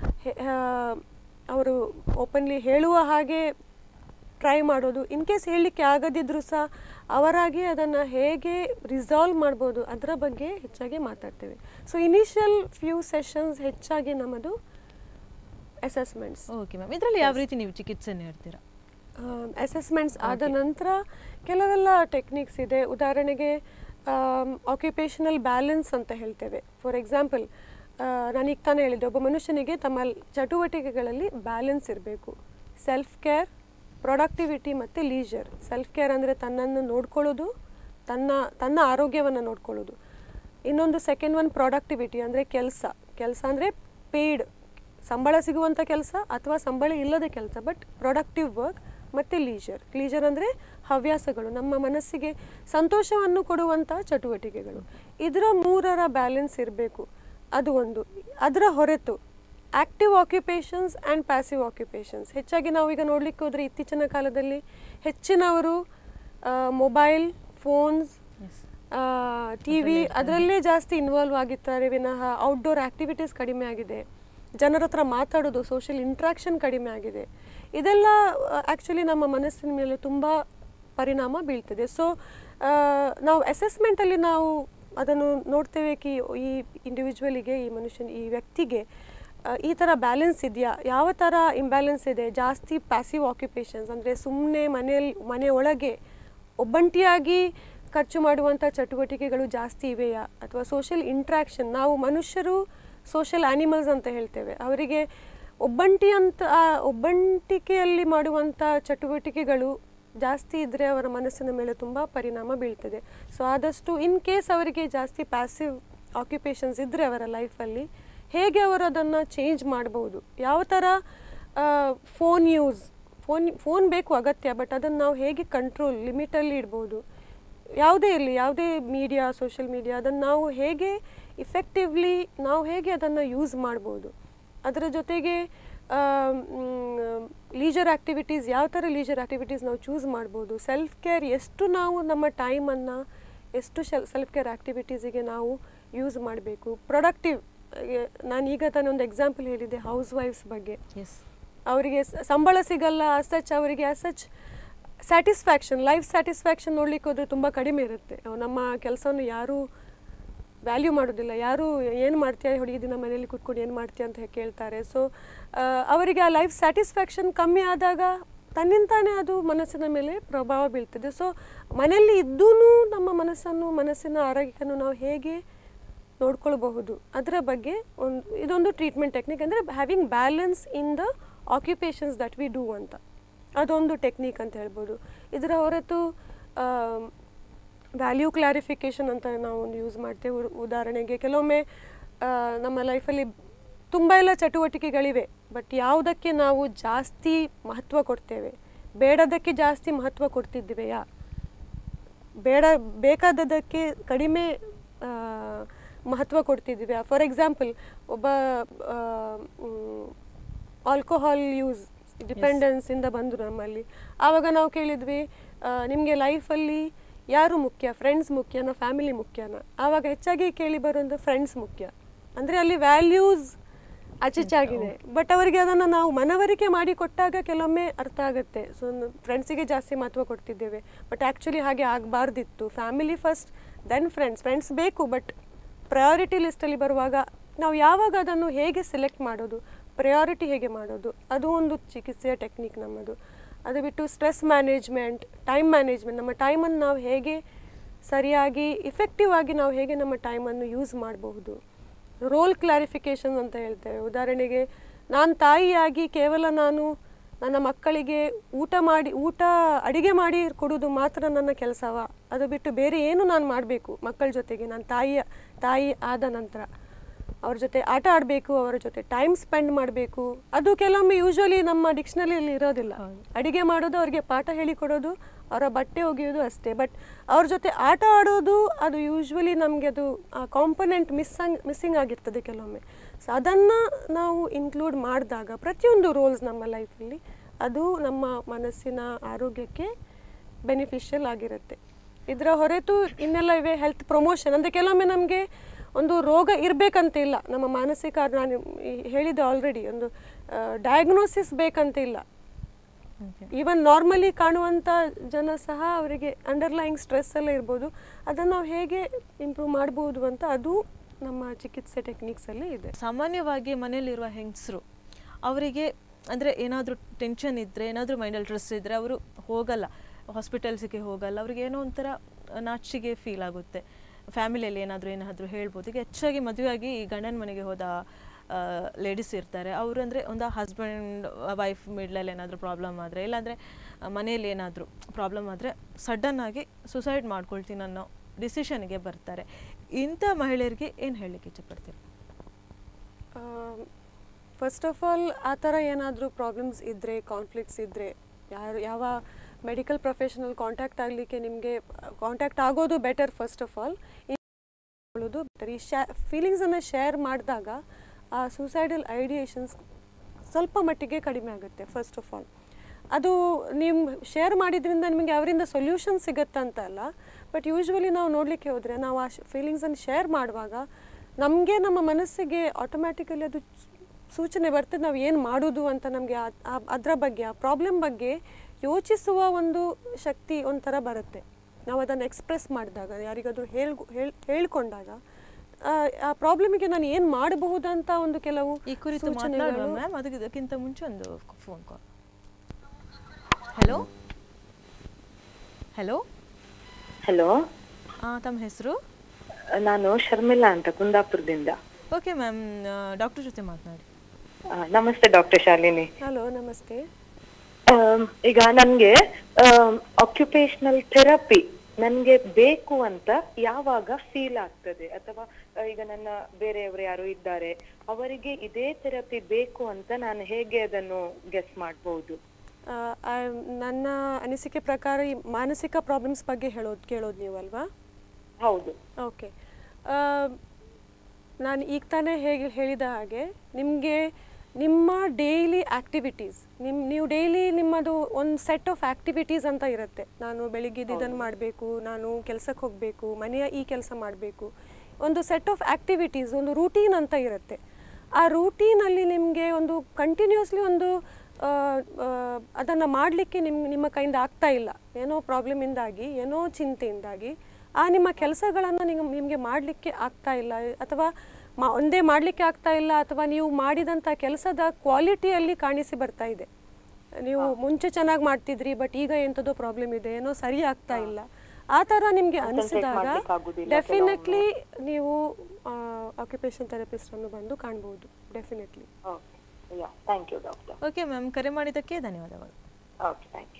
ಅವರು ಓಪನ್ಲಿ ಹೇಳುವ ಹಾಗೆ ಟ್ರೈ ಮಾಡೋದು ಇನ್ ಕೇಸ್ ಹೇಳಲಿಕ್ಕೆ ಆಗದಿದ್ರೂ ಸಹ ಅವರಾಗಿ ಅದನ್ನು ಹೇಗೆ ರಿಸಾಲ್ವ್ ಮಾಡ್ಬೋದು ಅದರ ಬಗ್ಗೆ ಹೆಚ್ಚಾಗಿ ಮಾತಾಡ್ತೇವೆ ಸೊ ಇನಿಷಿಯಲ್ ಫ್ಯೂ ಸೆಷನ್ಸ್ ಹೆಚ್ಚಾಗಿ ನಮ್ಮದು ಅಸೆಸ್ಮೆಂಟ್ಸ್ ಓಕೆ ಮ್ಯಾಮ್ ಇದರಲ್ಲಿ ಯಾವ ರೀತಿ ನೀವು ಚಿಕಿತ್ಸೆ ನೀಡ್ತೀರಾ ಅಸೆಸ್ಮೆಂಟ್ಸ್ ಆದ ನಂತರ ಕೆಲವೆಲ್ಲ ಟೆಕ್ನಿಕ್ಸ್ ಇದೆ ಉದಾಹರಣೆಗೆ ಆಕ್ಯುಪೇಷನಲ್ ಬ್ಯಾಲೆನ್ಸ್ ಅಂತ ಹೇಳ್ತೇವೆ ಫಾರ್ ಎಕ್ಸಾಂಪಲ್ ನಾನೀಗ ತಾನೇ ಹೇಳಿದ್ದೆ ಒಬ್ಬ ಮನುಷ್ಯನಿಗೆ ತಮ್ಮ ಚಟುವಟಿಕೆಗಳಲ್ಲಿ ಬ್ಯಾಲೆನ್ಸ್ ಇರಬೇಕು ಸೆಲ್ಫ್ ಕೇರ್ ಪ್ರೊಡಕ್ಟಿವಿಟಿ ಮತ್ತು ಲೀಜರ್ ಸೆಲ್ಫ್ ಕೇರ್ ಅಂದರೆ ತನ್ನನ್ನು ನೋಡ್ಕೊಳ್ಳೋದು ತನ್ನ ತನ್ನ ಆರೋಗ್ಯವನ್ನು ನೋಡ್ಕೊಳ್ಳೋದು ಇನ್ನೊಂದು ಸೆಕೆಂಡ್ ಒನ್ ಪ್ರೊಡಕ್ಟಿವಿಟಿ ಅಂದರೆ ಕೆಲಸ ಕೆಲಸ ಅಂದರೆ ಪೇಯ್ಡ್ ಸಂಬಳ ಸಿಗುವಂಥ ಕೆಲಸ ಅಥವಾ ಸಂಬಳ ಇಲ್ಲದ ಕೆಲಸ ಬಟ್ ಪ್ರೊಡಕ್ಟಿವ್ ವರ್ಕ್ ಮತ್ತು ಲೀಜರ್ ಲೀಜರ್ ಅಂದರೆ ಹವ್ಯಾಸಗಳು ನಮ್ಮ ಮನಸ್ಸಿಗೆ ಸಂತೋಷವನ್ನು ಕೊಡುವಂಥ ಚಟುವಟಿಕೆಗಳು ಇದರ ಮೂರರ ಬ್ಯಾಲೆನ್ಸ್ ಇರಬೇಕು ಅದು ಒಂದು ಅದರ ಹೊರತು active occupations and passive occupations ಹೆಚ್ಚಾಗಿ ನಾವು ಈಗ ನೋಡಲಿಕ್ಕೆ ಹೋದರೆ ಇತ್ತೀಚಿನ ಕಾಲದಲ್ಲಿ ಹೆಚ್ಚಿನವರು mobile phones yes T V ಅದರಲ್ಲೇ ಜಾಸ್ತಿ ಇನ್ವಾಲ್ವ್ ಆಗಿರ್ತಾರೆ ವಿನಃ ಔಟ್ಡೋರ್ ಆ್ಯಕ್ಟಿವಿಟೀಸ್ ಕಡಿಮೆ ಆಗಿದೆ ಜನರ ಹತ್ರ ಮಾತಾಡೋದು ಸೋಷಿಯಲ್ ಇಂಟ್ರಾಕ್ಷನ್ ಕಡಿಮೆ ಆಗಿದೆ ಇದೆಲ್ಲ ಆ್ಯಕ್ಚುಲಿ ನಮ್ಮ ಮನಸ್ಸಿನ ಮೇಲೆ ತುಂಬ ಪರಿಣಾಮ ಬೀಳ್ತದೆ ಸೊ ನಾವು ಅಸೆಸ್ಮೆಂಟಲ್ಲಿ ನಾವು ಅದನ್ನು ನೋಡ್ತೇವೆ ಕಿ ಈ ಇಂಡಿವಿಜುವಲಿಗೆ ಈ ಮನುಷ್ಯನ ಈ ವ್ಯಕ್ತಿಗೆ ಆ, ಈ ಥರ ಬ್ಯಾಲೆನ್ಸ್ ಇದೆಯಾ ಯಾವ ಥರ ಇಂಬ್ಯಾಲೆನ್ಸ್ ಇದೆ ಜಾಸ್ತಿ ಪ್ಯಾಸಿವ್ ಆಕ್ಯುಪೇಷನ್ಸ್ ಅಂದರೆ ಸುಮ್ಮನೆ ಮನೆಯಲ್ಲಿ ಮನೆ ಒಳಗೆ ಒಬ್ಬಂಟಿಯಾಗಿ ಖರ್ಚು ಮಾಡುವಂಥ ಚಟುವಟಿಕೆಗಳು ಜಾಸ್ತಿ ಇವೆಯಾ ಅಥವಾ ಸೋಷಿಯಲ್ ಇಂಟ್ರ್ಯಾಕ್ಷನ್ ನಾವು ಮನುಷ್ಯರು ಸೋಷಿಯಲ್ ಆ್ಯನಿಮಲ್ಸ್ ಅಂತ ಹೇಳ್ತೇವೆ ಅವರಿಗೆ ಒಬ್ಬಂಟಿ ಅಂತ ಆ ಒಬ್ಬಂಟಿಕೆಯಲ್ಲಿ ಮಾಡುವಂಥ ಚಟುವಟಿಕೆಗಳು ಜಾಸ್ತಿ ಇದ್ದರೆ ಅವರ ಮನಸ್ಸಿನ ಮೇಲೆ ತುಂಬ ಪರಿಣಾಮ ಬೀಳ್ತದೆ ಸೊ ಆದಷ್ಟು ಇನ್ ಕೇಸ್ ಅವರಿಗೆ ಜಾಸ್ತಿ ಪ್ಯಾಸಿವ್ ಆಕ್ಯುಪೇಷನ್ಸ್ ಇದ್ದರೆ ಅವರ ಲೈಫಲ್ಲಿ ಹೇಗೆ ಅವರು ಅದನ್ನು ಚೇಂಜ್ ಮಾಡ್ಬೋದು ಯಾವ ಥರ ಫೋನ್ ಯೂಸ್ ಫೋನ್ ಫೋನ್ ಬೇಕು ಅಗತ್ಯ ಬಟ್ ಅದನ್ನು ನಾವು ಹೇಗೆ ಕಂಟ್ರೋಲ್ ಲಿಮಿಟಲ್ಲಿ ಇಡ್ಬೋದು ಯಾವುದೇ ಇರಲಿ ಯಾವುದೇ ಮೀಡಿಯಾ ಸೋಷಿಯಲ್ ಮೀಡಿಯಾ ಅದನ್ನು ನಾವು ಹೇಗೆ ಇಫೆಕ್ಟಿವ್ಲಿ ನಾವು ಹೇಗೆ ಅದನ್ನು ಯೂಸ್ ಮಾಡ್ಬೋದು ಅದರ ಜೊತೆಗೆ ಲೀಜರ್ ಆ್ಯಕ್ಟಿವಿಟೀಸ್ ಯಾವ ಥರ ಲೀಜರ್ ಆ್ಯಕ್ಟಿವಿಟೀಸ್ ನಾವು ಚೂಸ್ ಮಾಡ್ಬೋದು ಸೆಲ್ಫ್ ಕೇರ್ ಎಷ್ಟು ನಾವು ನಮ್ಮ ಟೈಮನ್ನು ಎಷ್ಟು ಸೆಲ್ಫ್ ಕೇರ್ ಆ್ಯಕ್ಟಿವಿಟೀಸಿಗೆ ನಾವು ಯೂಸ್ ಮಾಡಬೇಕು ಪ್ರೊಡಕ್ಟಿವ್ ನಾನು ಈಗ ತಾನೇ ಒಂದು ಎಕ್ಸಾಂಪಲ್ ಹೇಳಿದ್ದೆ ಹೌಸ್ ವೈಫ್ಸ್ ಬಗ್ಗೆ ಎಸ್ ಅವರಿಗೆ ಸ- ಸಂಬಳ ಸಿಗಲ್ಲ ಸಚ್ ಅವರಿಗೆ ಸಚ್ ಸ್ಯಾಟಿಸ್ಫ್ಯಾಕ್ಷನ್ ಲೈಫ್ ಸ್ಯಾಟಿಸ್ಫ್ಯಾಕ್ಷನ್ ನೋಡ್ಲಿಕ್ಕೆ ಹೋದರೆ ತುಂಬ ಕಡಿಮೆ ಇರುತ್ತೆ ಅವ್ ನಮ್ಮ ಕೆಲಸವನ್ನು ಯಾರೂ ವ್ಯಾಲ್ಯೂ ಮಾಡೋದಿಲ್ಲ ಯಾರು ಏನು ಮಾಡ್ತೀಯ ಹುಡುಗಿ ದಿನ ಮನೇಲಿ ಕುತ್ಕೊಂಡು ಏನು ಮಾಡ್ತೀಯ ಅಂತ ಕೇಳ್ತಾರೆ ಸೊ ಅವರಿಗೆ ಆ ಲೈಫ್ ಸ್ಯಾಟಿಸ್ಫ್ಯಾಕ್ಷನ್ ಕಮ್ಮಿ ಆದಾಗ ತನ್ನಿಂತಾನೇ ಅದು ಮನಸ್ಸಿನ ಮೇಲೆ ಪ್ರಭಾವ ಬೀಳ್ತದೆ ಸೊ ಮನೆಯಲ್ಲಿ ಇದ್ದೂ ನಮ್ಮ ಮನಸ್ಸನ್ನು ಮನಸ್ಸಿನ ಆರೋಗ್ಯವನ್ನು ನಾವು ಹೇಗೆ ನೋಡ್ಕೊಳ್ಬಹುದು ಅದರ ಬಗ್ಗೆ ಒಂದು ಇದೊಂದು ಟ್ರೀಟ್ಮೆಂಟ್ ಟೆಕ್ನಿಕ್ ಅಂದರೆ having balance in the occupations that we do ಅಂತ ಅದೊಂದು ಟೆಕ್ನಿಕ್ ಅಂತ ಹೇಳ್ಬೋದು ಇದರ ಹೊರತು ವ್ಯಾಲ್ಯೂ ಕ್ಲಾರಿಫಿಕೇಷನ್ ಅಂತ ನಾವು ಒಂದು ಯೂಸ್ ಮಾಡ್ತೇವೆ ಉ- ಉದಾಹರಣೆಗೆ ಕೆಲವೊಮ್ಮೆ ಆ, ನಮ್ಮ ಲೈಫಲ್ಲಿ ತುಂಬ ಎಲ್ಲ ಚಟುವಟಿಕೆಗಳಿವೆ ಬಟ್ ಯಾವುದಕ್ಕೆ ನಾವು ಜಾಸ್ತಿ ಮಹತ್ವ ಕೊಡ್ತೇವೆ ಬೇಡದಕ್ಕೆ ಜಾಸ್ತಿ ಮಹತ್ವ ಕೊಡ್ತಿದ್ದೀವೆಯಾ ಬೇಡ ಬೇಕಾದದಕ್ಕೆ ಕಡಿಮೆ ಆ, ಮಹತ್ವ ಕೊಡ್ತಿದ್ದೀವಿ ಫಾರ್ ಎಕ್ಸಾಂಪಲ್ ಒಬ್ಬ ಆಲ್ಕೋಹಾಲ್ ಯೂಸ್ ಡಿಪೆಂಡೆನ್ಸ್ ಇಂದ ಬಂದರು ನಮ್ಮಲ್ಲಿ ಆವಾಗ ನಾವು ಕೇಳಿದ್ವಿ ನಿಮಗೆ ಲೈಫಲ್ಲಿ ಯಾರು ಮುಖ್ಯ ಫ್ರೆಂಡ್ಸ್ ಮುಖ್ಯನಾ ಫ್ಯಾಮಿಲಿ ಮುಖ್ಯನಾ ಆವಾಗ ಹೆಚ್ಚಾಗಿ ಕೇಳಿ ಬರೋದು ಫ್ರೆಂಡ್ಸ್ ಮುಖ್ಯ ಅಂದರೆ ಅಲ್ಲಿ ವ್ಯಾಲ್ಯೂಸ್ ಆಚೆಚಾಗಿದೆ ಬಟ್ ಅವರಿಗೆ ಅದನ್ನು ನಾವು ಮನವರಿಕೆ ಮಾಡಿ ಕೊಟ್ಟಾಗ ಕೆಲವೊಮ್ಮೆ ಅರ್ಥ ಆಗುತ್ತೆ ಸೊ ಫ್ರೆಂಡ್ಸಿಗೆ ಜಾಸ್ತಿ ಮಹತ್ವ ಕೊಡ್ತಿದ್ದೇವೆ ಬಟ್ ಆ್ಯಕ್ಚುಲಿ ಹಾಗೆ ಆಗಬಾರ್ದಿತ್ತು family first then friends friends ಬೇಕು ಬಟ್ ಪ್ರಯಾರಿಟಿ ಲಿಸ್ಟಲ್ಲಿ ಬರುವಾಗ ನಾವು ಯಾವಾಗ ಅದನ್ನು ಹೇಗೆ ಸೆಲೆಕ್ಟ್ ಮಾಡೋದು ಪ್ರಯಾರಿಟಿ ಹೇಗೆ ಮಾಡೋದು ಅದು ಒಂದು ಚಿಕಿತ್ಸೆಯ ಟೆಕ್ನಿಕ್ ನಮ್ಮದು ಅದು ಬಿಟ್ಟು ಸ್ಟ್ರೆಸ್ ಮ್ಯಾನೇಜ್ಮೆಂಟ್ ಟೈಮ್ ಮ್ಯಾನೇಜ್ಮೆಂಟ್ ನಮ್ಮ ಟೈಮನ್ನು ನಾವು ಹೇಗೆ ಸರಿಯಾಗಿ ಇಫೆಕ್ಟಿವ್ ಆಗಿ ನಾವು ಹೇಗೆ ನಮ್ಮ ಟೈಮನ್ನು ಯೂಸ್ ಮಾಡಬಹುದು ರೋಲ್ ಕ್ಲಾರಿಫಿಕೇಷನ್ ಅಂತ ಹೇಳ್ತೇವೆ ಉದಾಹರಣೆಗೆ ನಾನು ತಾಯಿಯಾಗಿ ಕೇವಲ ನಾನು ನನ್ನ ಮಕ್ಕಳಿಗೆ ಊಟ ಮಾಡಿ ಊಟ ಅಡಿಗೆ ಮಾಡಿ ಕೊಡೋದು ಮಾತ್ರ ನನ್ನ ಕೆಲಸವ ಅದು ಬಿಟ್ಟು ಬೇರೆ ಏನು ನಾನು ಮಾಡಬೇಕು ಮಕ್ಕಳ ಜೊತೆಗೆ ನಾನು ತಾಯಿಯ ತಾಯಿ ಆದ ನಂತರ ಅವ್ರ ಜೊತೆ ಆಟ ಆಡಬೇಕು ಅವರ ಜೊತೆ ಟೈಮ್ ಸ್ಪೆಂಡ್ ಮಾಡಬೇಕು ಅದು ಕೆಲವೊಮ್ಮೆ ಯೂಶ್ವಲಿ ನಮ್ಮ ಡಿಕ್ಷನರಿಯಲ್ಲಿ ಇರೋದಿಲ್ಲ ಅಡಿಗೆ ಮಾಡೋದು ಅವ್ರಿಗೆ ಪಾಠ ಹೇಳಿಕೊಡೋದು ಅವರ ಬಟ್ಟೆ ಒಗೆಯೋದು ಅಷ್ಟೇ ಬಟ್ ಅವ್ರ ಜೊತೆ ಆಟ ಆಡೋದು ಅದು ಯೂಶ್ವಲಿ ನಮಗೆ ಅದು ಆ ಕಾಂಪೊನೆಂಟ್ ಮಿಸ್ಸಂಗ್ ಮಿಸ್ಸಿಂಗ್ ಆಗಿರ್ತದೆ ಕೆಲವೊಮ್ಮೆ ಸೊ ಅದನ್ನು ನಾವು ಇನ್ಕ್ಲೂಡ್ ಮಾಡಿದಾಗ ಪ್ರತಿಯೊಂದು ರೋಲ್ಸ್ ನಮ್ಮ ಲೈಫಲ್ಲಿ ಅದು ನಮ್ಮ ಮನಸ್ಸಿನ ಆರೋಗ್ಯಕ್ಕೆ ಬೆನಿಫಿಷಿಯಲ್ ಆಗಿರುತ್ತೆ ಇದರ ಹೊರತು ಇನ್ನೆಲ್ಲ ಇವೆ ಹೆಲ್ತ್ ಪ್ರಮೋಷನ್ ಅಂದರೆ ಕೆಲವೊಮ್ಮೆ ನಮಗೆ ಒಂದು ರೋಗ ಇರಬೇಕಂತ ಇಲ್ಲ ನಮ್ಮ ಮಾನಸಿಕ ನಾನು ಈ- ಹೇಳಿದೆ ಆಲ್ರೆಡಿ ಒಂದು ಡಯಾಗ್ನೋಸಿಸ್ ಬೇಕಂತ ಇಲ್ಲ ಈವನ್ ನಾರ್ಮಲಿ ಕಾಣುವಂಥ ಜನ ಸಹ ಅವರಿಗೆ ಅಂಡರ್ಲೈಯಿಂಗ್ ಸ್ಟ್ರೆಸ್ ಎಲ್ಲ ಇರ್ಬೋದು ಅದನ್ನು ನಾವು ಹೇಗೆ ಇಂಪ್ರೂವ್ ಮಾಡ್ಬೋದು ಅಂತ ಅದು ನಮ್ಮ ಚಿಕಿತ್ಸೆ ಟೆಕ್ನಿಕ್ಸಲ್ಲಿ ಇದೆ ಸಾಮಾನ್ಯವಾಗಿ ಮನೆಯಲ್ಲಿರುವ ಹೆಂಗಸರು ಅವರಿಗೆ ಅಂದರೆ ಏನಾದರೂ ಟೆನ್ಷನ್ ಇದ್ದರೆ ಏನಾದರೂ ಮೈಂಡಲ್ಲಿ ಸ್ಟ್ರೆಸ್ ಇದ್ದರೆ ಅವರು ಹೋಗಲ್ಲ ಹಾಸ್ಪಿಟಲ್ಸಿಗೆ ಹೋಗಲ್ಲ ಅವ್ರಿಗೆ ಏನೋ ಒಂಥರ ನಾಚಿಗೆ ಫೀಲ್ ಆಗುತ್ತೆ ಫ್ಯಾಮಿಲಿಯಲ್ಲಿ ಏನಾದರೂ ಏನಾದರೂ ಹೇಳ್ಬೋದು ಈಗ ಹೆಚ್ಚಾಗಿ ಮದುವೆಯಾಗಿ ಈ ಗಂಡನ ಮನೆಗೆ ಹೋದ ಲೇಡೀಸ್ ಇರ್ತಾರೆ ಅವರು ಅಂದರೆ ಒಂದು ಹಸ್ಬೆಂಡ್ ವೈಫ್ ಮಿಡ್ಲಲ್ಲಿ ಏನಾದರೂ ಪ್ರಾಬ್ಲಮ್ ಆದರೆ ಇಲ್ಲಾಂದರೆ ಮನೆಯಲ್ಲಿ ಏನಾದರೂ ಪ್ರಾಬ್ಲಮ್ ಆದರೆ ಸಡನ್ನಾಗಿ ಸುಸೈಡ್ ಮಾಡ್ಕೊಳ್ತೀನಿ ಅನ್ನೋ ಡಿಸಿಷನ್ಗೆ ಬರ್ತಾರೆ ಇಂಥ ಮಹಿಳೆಯರಿಗೆ ಏನು ಹೇಳಲಿಕ್ಕೆ ಇಷ್ಟಪಡ್ತೀರಿ ಫಸ್ಟ್ ಆಫ್ ಆಲ್ ಆ ಥರ ಏನಾದರೂ ಪ್ರಾಬ್ಲಮ್ಸ್ ಇದ್ದರೆ ಕಾನ್ಫ್ಲಿಕ್ಟ್ಸ್ ಇದ್ದರೆ ಯಾರು ಯಾವ ಮೆಡಿಕಲ್ ಪ್ರೊಫೆಷನಲ್ ಕಾಂಟ್ಯಾಕ್ಟ್ ಆಗಲಿಕ್ಕೆ ನಿಮಗೆ ಕಾಂಟ್ಯಾಕ್ಟ್ ಆಗೋದು ಬೆಟರ್ ಫಸ್ಟ್ ಆಫ್ ಆಲ್ ಕೊಳ್ಳೋದು ಬೆಟರ್ ಈ ಶೇ ಫೀಲಿಂಗ್ಸನ್ನು ಶೇರ್ ಮಾಡಿದಾಗ ಆ ಸೂಸೈಡಲ್ ಐಡಿಯೇಷನ್ಸ್ ಸ್ವಲ್ಪ ಮಟ್ಟಿಗೆ ಕಡಿಮೆ ಆಗುತ್ತೆ ಫಸ್ಟ್ ಆಫ್ ಆಲ್ ಅದು ನೀವು ಶೇರ್ ಮಾಡಿದ್ರಿಂದ ನಿಮಗೆ ಅವರಿಂದ ಸೊಲ್ಯೂಷನ್ ಸಿಗುತ್ತೆ ಅಂತ ಅಲ್ಲ ಬಟ್ ಯೂಶ್ವಲಿ ನಾವು ನೋಡಲಿಕ್ಕೆ ಹೋದರೆ ನಾವು ಆ ಫೀಲಿಂಗ್ಸನ್ನು ಶೇರ್ ಮಾಡುವಾಗ ನಮಗೆ ನಮ್ಮ ಮನಸ್ಸಿಗೆ ಆಟೋಮ್ಯಾಟಿಕಲಿ ಅದು ಸೂಚನೆ ಬರ್ತದೆ ನಾವು ಏನು ಮಾಡೋದು ಅಂತ ನಮಗೆ ಅದರ ಬಗ್ಗೆ ಆ ಪ್ರಾಬ್ಲಮ್ ಬಗ್ಗೆ ಯೋಚಿಸುವ ಒಂದು ಶಕ್ತಿ ಒಂಥರ ಬರುತ್ತೆ ನಾವು ಅದನ್ನು ಎಕ್ಸ್ಪ್ರೆಸ್ ಮಾಡಿದಾಗ ಯಾರಿಗಾದರೂ ಹೇಳ್ ಹೇಳ್ ಹೇಳ್ಕೊಂಡಾಗ ಆ, ಆ ಪ್ರಾಬ್ಲಮಿಗೆ ನಾನು ಏನು ಮಾಡಬಹುದಂತ ಒಂದು ಕೆಲವು ಈ ಕುರಿತು ಸೂಚನೆಗಳು- ಮಾತನಾಡುವ ಮ್ಯಾಮ್ ಅದಕ್ಕಿಂತ ಮುಂಚೆ ಒಂದು phone call hello hello hello ತಮ್ಮ ಹೆಸರು ನಾನು ಶರ್ಮಿಳಾ ಅಂತ ಕುಂದಾಪುರದಿಂದ ಓಕೆ ಮ್ಯಾಮ್ ಡಾಕ್ಟರ್ ಜೊತೆ ಮಾತನಾಡಿ ಆ, ನಮಸ್ತೆ ಡಾಕ್ಟರ್ ಶಾಲಿನಿ ಹಲೋ ನಮಸ್ತೆ ಆಮ್, ಈಗ ನನ್ಗೆ ಆಕ್ಯುಪೇಶನಲ್ ಥೆರಪಿ ನನ್ಗೆ ಬೇಕು ಅಂತ ಯಾವಾಗ ಫೀಲ್ ಆಗ್ತದೆ ಅಥವಾ ಆ, ಈಗ ನನ್ನ ಬೇರೆಯವರು ಯಾರು ಇದ್ದಾರೆ ಅವರಿಗೆ ಇದೇ ಥೆರಪಿ ಬೇಕು ಅಂತ ನಾನು ಹೇಗೆ ಅದನ್ನು ಗೆಸ್ ಮಾಡ್ಬೋದು ಆ, ಆ, ನನ್ನ ಅನಿಸಿಕೆ ಪ್ರಕಾರ ಈ ಮಾನಸಿಕ ಪ್ರಾಬ್ಲಮ್ಸ್ ಬಗ್ಗೆ ಹೇಳೋದು ಕೇಳೋದು ನೀವಲ್ವಾ ಹೌದು ಓಕೆ ನಾನು ಈಗ ತಾನೇ ಹೇಗೆ ಹೇಳಿದ ಹಾಗೆ ನಿಮಗೆ ನಿಮ್ಮ ಡೈಲಿ ಆ್ಯಕ್ಟಿವಿಟೀಸ್ ನಿಮ್ಮ ನೀವು ಡೈಲಿ ನಿಮ್ಮದು ಒಂದು ಸೆಟ್ ಆಫ್ ಆ್ಯಕ್ಟಿವಿಟೀಸ್ ಅಂತ ಇರುತ್ತೆ ನಾನು ಬೆಳಿಗ್ಗೆ ಇದನ್ನು ಮಾಡಬೇಕು ನಾನು ಕೆಲಸಕ್ಕೆ ಹೋಗಬೇಕು ಮನೆಯ ಈ ಕೆಲಸ ಮಾಡಬೇಕು ಒಂದು ಸೆಟ್ ಆಫ್ ಆ್ಯಕ್ಟಿವಿಟೀಸ್ ಒಂದು ರೂಟೀನ್ ಅಂತ ಇರುತ್ತೆ ಆ ರೂಟೀನಲ್ಲಿ ನಿಮಗೆ ಒಂದು ಕಂಟಿನ್ಯೂಸ್ಲಿ ಒಂದು ಅದನ್ನು ಮಾಡಲಿಕ್ಕೆ ನಿಮ್ಮ ನಿಮ್ಮ ಕೈಯಿಂದ ಆಗ್ತಾ ಇಲ್ಲ ಏನೋ ಪ್ರಾಬ್ಲಮಿಂದಾಗಿ ಏನೋ ಚಿಂತೆಯಿಂದಾಗಿ ಆ ನಿಮ್ಮ ಕೆಲಸಗಳನ್ನು ನಿಮ್ ನಿಮಗೆ ಮಾಡಲಿಕ್ಕೆ ಆಗ್ತಾ ಇಲ್ಲ ಅಥವಾ ಮಾ ಒಂದೇ ಮಾಡಲಿಕ್ಕೆ ಆಗ್ತಾ ಇಲ್ಲ ಅಥವಾ ನೀವು ಮಾಡಿದಂಥ ಕೆಲಸದ ಕ್ವಾಲಿಟಿಯಲ್ಲಿ ಕಾಣಿಸಿ ಬರ್ತಾ ಇದೆ ನೀವು ಮುಂಚೆ ಚೆನ್ನಾಗಿ ಮಾಡ್ತಿದ್ರಿ ಬಟ್ ಈಗ ಎಂಥದೋ ಪ್ರಾಬ್ಲಮ್ ಇದೆ ಏನೋ ಸರಿ ಆಗ್ತಾ ಇಲ್ಲ ಆ ಥರ ನಿಮಗೆ ಅನಿಸಿದಾಗ ಮಾಡ್ಲಿಕ್ಕಾಗುದಿಲ್ಲ ಡೆಫಿನೆಟ್ಲಿ ನೀವು ಆಕ್ಯುಪೇಷನ್ ಥೆರಪಿಸ್ಟನ್ನು ಬಂದು ಕಾಣ್ಬೋದು definitely okay yeah thank you doctor okay ma'am ಕರೆ ಮಾಡಿದ್ದಕ್ಕೆ ಧನ್ಯವಾದಗಳು okay thank you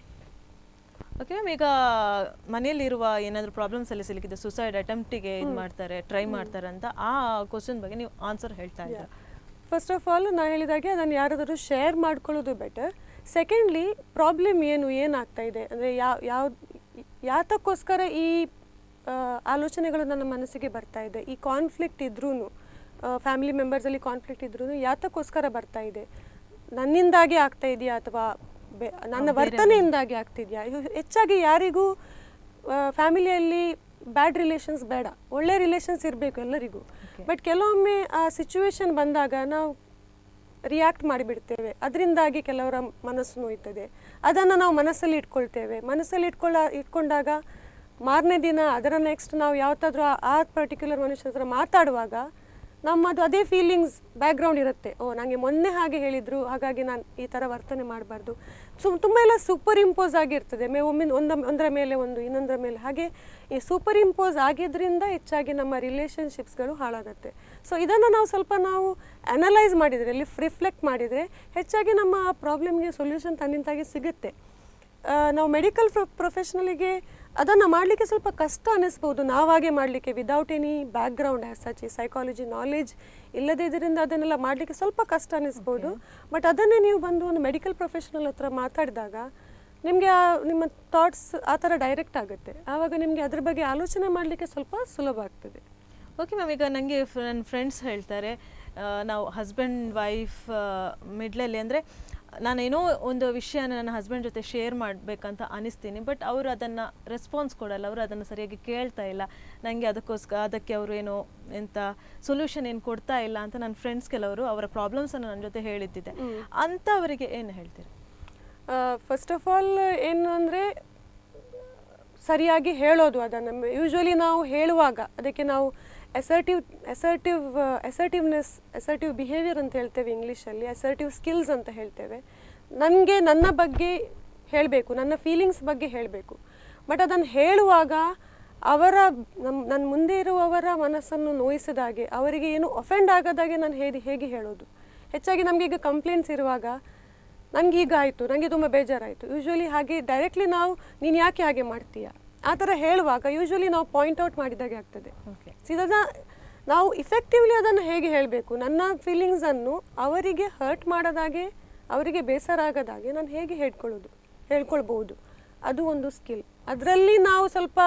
okay ma'am ಈಗ ಮನೆಯಲ್ಲಿರುವ ಏನಾದರೂ ಪ್ರಾಬ್ಲಮ್ಸ್ ಅಲ್ಲಿ ಸಿಲುಕಿದೆ ಸುಸೈಡ್ ಅಟೆಂಪ್ಟಿಗೆ ಇದು ಮಾಡ್ತಾರೆ ಟ್ರೈ ಮಾಡ್ತಾರೆ ಅಂತ ಆ ಕ್ವಶನ್ ಬಗ್ಗೆ ನೀವು ಆನ್ಸರ್ ಹೇಳ್ತಾ ಇದ್ದೀರಾ ಫಸ್ಟ್ ಆಫ್ ಆಲ್ ನಾನು ಹೇಳಿದಾಗೆ ಅದನ್ನು ಯಾರಾದರೂ ಶೇರ್ ಮಾಡ್ಕೊಳ್ಳೋದು ಬೆಟರ್ ಸೆಕೆಂಡ್ಲಿ ಪ್ರಾಬ್ಲಮ್ ಏನು ಏನಾಗ್ತಾ ಇದೆ ಅಂದರೆ ಯಾವ ಯಾವ ಯಾತಕ್ಕೋಸ್ಕರ ಈ ಆ, ಆಲೋಚನೆಗಳು ನನ್ನ ಮನಸ್ಸಿಗೆ ಬರ್ತಾ ಇದೆ ಈ ಕಾನ್ಫ್ಲಿಕ್ಟ್ ಇದ್ರೂ ಫ್ಯಾಮಿಲಿ ಮೆಂಬರ್ಸಲ್ಲಿ ಕಾನ್ಫ್ಲಿಕ್ಟ್ ಇದ್ರೂ ಯಾತಕ್ಕೋಸ್ಕರ ಬರ್ತಾ ಇದೆ ನನ್ನಿಂದಾಗಿ ಆಗ್ತಾ ಇದೆಯಾ ಅಥವಾ ಬೆ ನನ್ನ ವರ್ತನೆಯಿಂದಾಗಿ ಆಗ್ತಿದೆಯಾ ಇದು ಹೆಚ್ಚಾಗಿ ಯಾರಿಗೂ ಫ್ಯಾಮಿಲಿಯಲ್ಲಿ ಬ್ಯಾಡ್ ರಿಲೇಷನ್ಸ್ ಬೇಡ ಒಳ್ಳೆ ರಿಲೇಷನ್ಸ್ ಇರಬೇಕು ಎಲ್ಲರಿಗೂ ಬಟ್ ಕೆಲವೊಮ್ಮೆ ಆ ಸಿಚುವೇಶನ್ ಬಂದಾಗ ನಾವು ರಿಯಾಕ್ಟ್ ಮಾಡಿಬಿಡ್ತೇವೆ ಅದರಿಂದಾಗಿ ಕೆಲವರ ಮನಸ್ಸು ನೋಯ್ತದೆ ಅದನ್ನು ನಾವು ಮನಸ್ಸಲ್ಲಿ ಇಟ್ಕೊಳ್ತೇವೆ ಮನಸ್ಸಲ್ಲಿ ಇಟ್ಕೊಳ್ಳ ಇಟ್ಕೊಂಡಾಗ ಮಾರನೇ ದಿನ ಅದರ ನೆಕ್ಸ್ಟ್ ನಾವು ಯಾವತ್ತಾದ್ರೂ ಆ- ಆ ಪರ್ಟಿಕ್ಯುಲರ್ ಮನುಷ್ಯರ ಹತ್ರ ಮಾತಾಡುವಾಗ ನಮ್ಮದು ಅದೇ ಫೀಲಿಂಗ್ಸ್ ಬ್ಯಾಕ್ಗ್ರೌಂಡ್ ಇರುತ್ತೆ ಓ ನನಗೆ ಮೊನ್ನೆ ಹಾಗೆ ಹೇಳಿದರು ಹಾಗಾಗಿ ನಾನು ಈ ಥರ ವರ್ತನೆ ಮಾಡಬಾರ್ದು ಸೊ ತುಂಬ ಎಲ್ಲ ಸೂಪರ್ ಇಂಪೋಸ್ ಆಗಿರ್ತದೆ ಮೇ ಒಮ್ಮೆ ಒಂದ ಒಂದರ ಮೇಲೆ ಒಂದು ಇನ್ನೊಂದರ ಮೇಲೆ ಹಾಗೆ ಈ ಸೂಪರ್ ಇಂಪೋಸ್ ಆಗಿದ್ರಿಂದ ಹೆಚ್ಚಾಗಿ ನಮ್ಮ ರಿಲೇಷನ್ಶಿಪ್ಸ್ಗಳು ಹಾಳಾಗುತ್ತೆ ಸೊ ಇದನ್ನು ನಾವು ಸ್ವಲ್ಪ ನಾವು ಅನಲೈಸ್ ಮಾಡಿದರೆ ಇಲ್ಲಿ ರಿಫ್ಲೆಕ್ಟ್ ಮಾಡಿದರೆ ಹೆಚ್ಚಾಗಿ ನಮ್ಮ ಆ ಪ್ರಾಬ್ಲಮ್ಗೆ ಸೊಲ್ಯೂಷನ್ ತನ್ನಿಂತಾಗಿ ಸಿಗುತ್ತೆ ಆ, ನಾವು ಮೆಡಿಕಲ್ ಪ್ರೊಫೆಷನಲಿಗೆ ಅದನ್ನು ಮಾಡಲಿಕ್ಕೆ ಸ್ವಲ್ಪ ಕಷ್ಟ ಅನ್ನಿಸ್ಬೋದು ನಾವಾಗೆ ಮಾಡಲಿಕ್ಕೆ without any background as such ಈ ಸೈಕಾಲಜಿ ನಾಲೆಜ್ ಇಲ್ಲದೇ ಇದರಿಂದ ಅದನ್ನೆಲ್ಲ ಮಾಡಲಿಕ್ಕೆ ಸ್ವಲ್ಪ ಕಷ್ಟ ಅನ್ನಿಸ್ಬೋದು ಬಟ್ ಅದನ್ನೇ ನೀವು ಬಂದು ಒಂದು ಮೆಡಿಕಲ್ ಪ್ರೊಫೆಷನಲ್ ಹತ್ರ ಮಾತಾಡಿದಾಗ ನಿಮಗೆ ನಿಮ್ಮ ಥಾಟ್ಸ್ ಆ ಥರ ಡೈರೆಕ್ಟ್ ಆಗುತ್ತೆ ಆವಾಗ ನಿಮಗೆ ಅದ್ರ ಬಗ್ಗೆ ಆಲೋಚನೆ ಮಾಡಲಿಕ್ಕೆ ಸ್ವಲ್ಪ ಸುಲಭ ಆಗ್ತದೆ ಓಕೆ ಮ್ಯಾಮ್ ಈಗ ನನಗೆ ನನ್ನ ಫ್ರೆಂಡ್ಸ್ ಹೇಳ್ತಾರೆ ಆ, ನಾವು ಹಸ್ಬೆಂಡ್ ವೈಫ್ ಮಿಡ್ಲಲ್ಲಿ ಅಂದರೆ ನಾನೇನೋ ಒಂದು ವಿಷಯ ನನ್ನ ಹಸ್ಬೆಂಡ್ ಜೊತೆ ಶೇರ್ ಮಾಡಬೇಕಂತ ಅನಿಸ್ತೀನಿ ಬಟ್ ಅವರು ಅದನ್ನು ರೆಸ್ಪಾನ್ಸ್ ಕೊಡಲ್ಲ ಅವರು ಅದನ್ನು ಸರಿಯಾಗಿ ಕೇಳ್ತಾ ಇಲ್ಲ ನನಗೆ ಅದಕ್ಕೋಸ್ಕರ ಅದಕ್ಕೆ ಅವರು ಏನೋ ಎಂಥ ಸೊಲ್ಯೂಷನ್ ಏನು ಕೊಡ್ತಾ ಇಲ್ಲ ಅಂತ ನನ್ನ ಫ್ರೆಂಡ್ಸ್ ಕೆಲವರು ಅವರ ಪ್ರಾಬ್ಲಮ್ಸನ್ನು ನನ್ನ ಜೊತೆ ಹೇಳಿದ್ದಿದೆ ಅಂಥವರಿಗೆ ಏನು ಹೇಳ್ತೀರಿ ಫಸ್ಟ್ ಆಫ್ ಆಲ್ ಏನು ಅಂದರೆ ಸರಿಯಾಗಿ ಹೇಳೋದು ಅದನ್ನು ಯೂಶ್ವಲಿ ನಾವು ಹೇಳುವಾಗ ಅದಕ್ಕೆ ನಾವು ಎಸರ್ಟಿವ್ ಎಸರ್ಟಿವ್ ಎಸರ್ಟಿವ್ನೆಸ್ ಎಸರ್ಟಿವ್ ಬಿಹೇವಿಯರ್ ಅಂತ ಹೇಳ್ತೇವೆ ಇಂಗ್ಲೀಷಲ್ಲಿ ಎಸರ್ಟಿವ್ ಸ್ಕಿಲ್ಸ್ ಅಂತ ಹೇಳ್ತೇವೆ ನನಗೆ ನನ್ನ ಬಗ್ಗೆ ಹೇಳಬೇಕು ನನ್ನ ಫೀಲಿಂಗ್ಸ್ ಬಗ್ಗೆ ಹೇಳಬೇಕು ಬಟ್ ಅದನ್ನು ಹೇಳುವಾಗ ಅವರ ನಮ್ಮ ನನ್ನ ಮುಂದೆ ಇರುವವರ ಮನಸ್ಸನ್ನು ನೋಯಿಸಿದಾಗೆ ಅವರಿಗೆ ಏನು ಒಫೆಂಡ್ ಆಗದಾಗೆ ನಾನು ಹೇಗೆ ಹೇಗೆ ಹೇಳೋದು ಹೆಚ್ಚಾಗಿ ನಮಗೆ ಈಗ ಕಂಪ್ಲೇಂಟ್ಸ್ ಇರುವಾಗ ನನಗೆ ಈಗ ಆಯಿತು ನನಗೆ ತುಂಬ ಬೇಜಾರಾಯಿತು ಯೂಶ್ವಲಿ ಹಾಗೆ ಡೈರೆಕ್ಟ್ಲಿ ನಾವು ನೀನು ಯಾಕೆ ಹಾಗೆ ಮಾಡ್ತೀಯಾ ಆ ಥರ ಹೇಳುವಾಗ ಯೂಶ್ವಲಿ ನಾವು ಪಾಯಿಂಟ್ ಔಟ್ ಮಾಡಿದಾಗೆ ಆಗ್ತದೆ ಓಕೆ So ಇದನ್ನ ನಾವು ಇಫೆಕ್ಟಿವ್ಲಿ ಅದನ್ನು ಹೇಗೆ ಹೇಳಬೇಕು ನನ್ನ ಫೀಲಿಂಗ್ಸನ್ನು ಅವರಿಗೆ ಹರ್ಟ್ ಮಾಡೋದಾಗೆ ಅವರಿಗೆ ಬೇಸರ ಆಗದಾಗೆ ನಾನು ಹೇಗೆ ಹೇಳ್ಕೊಳ್ಳೋದು ಹೇಳ್ಕೊಳ್ಬೋದು ಅದು ಒಂದು ಸ್ಕಿಲ್ ಅದರಲ್ಲಿ ನಾವು ಸ್ವಲ್ಪ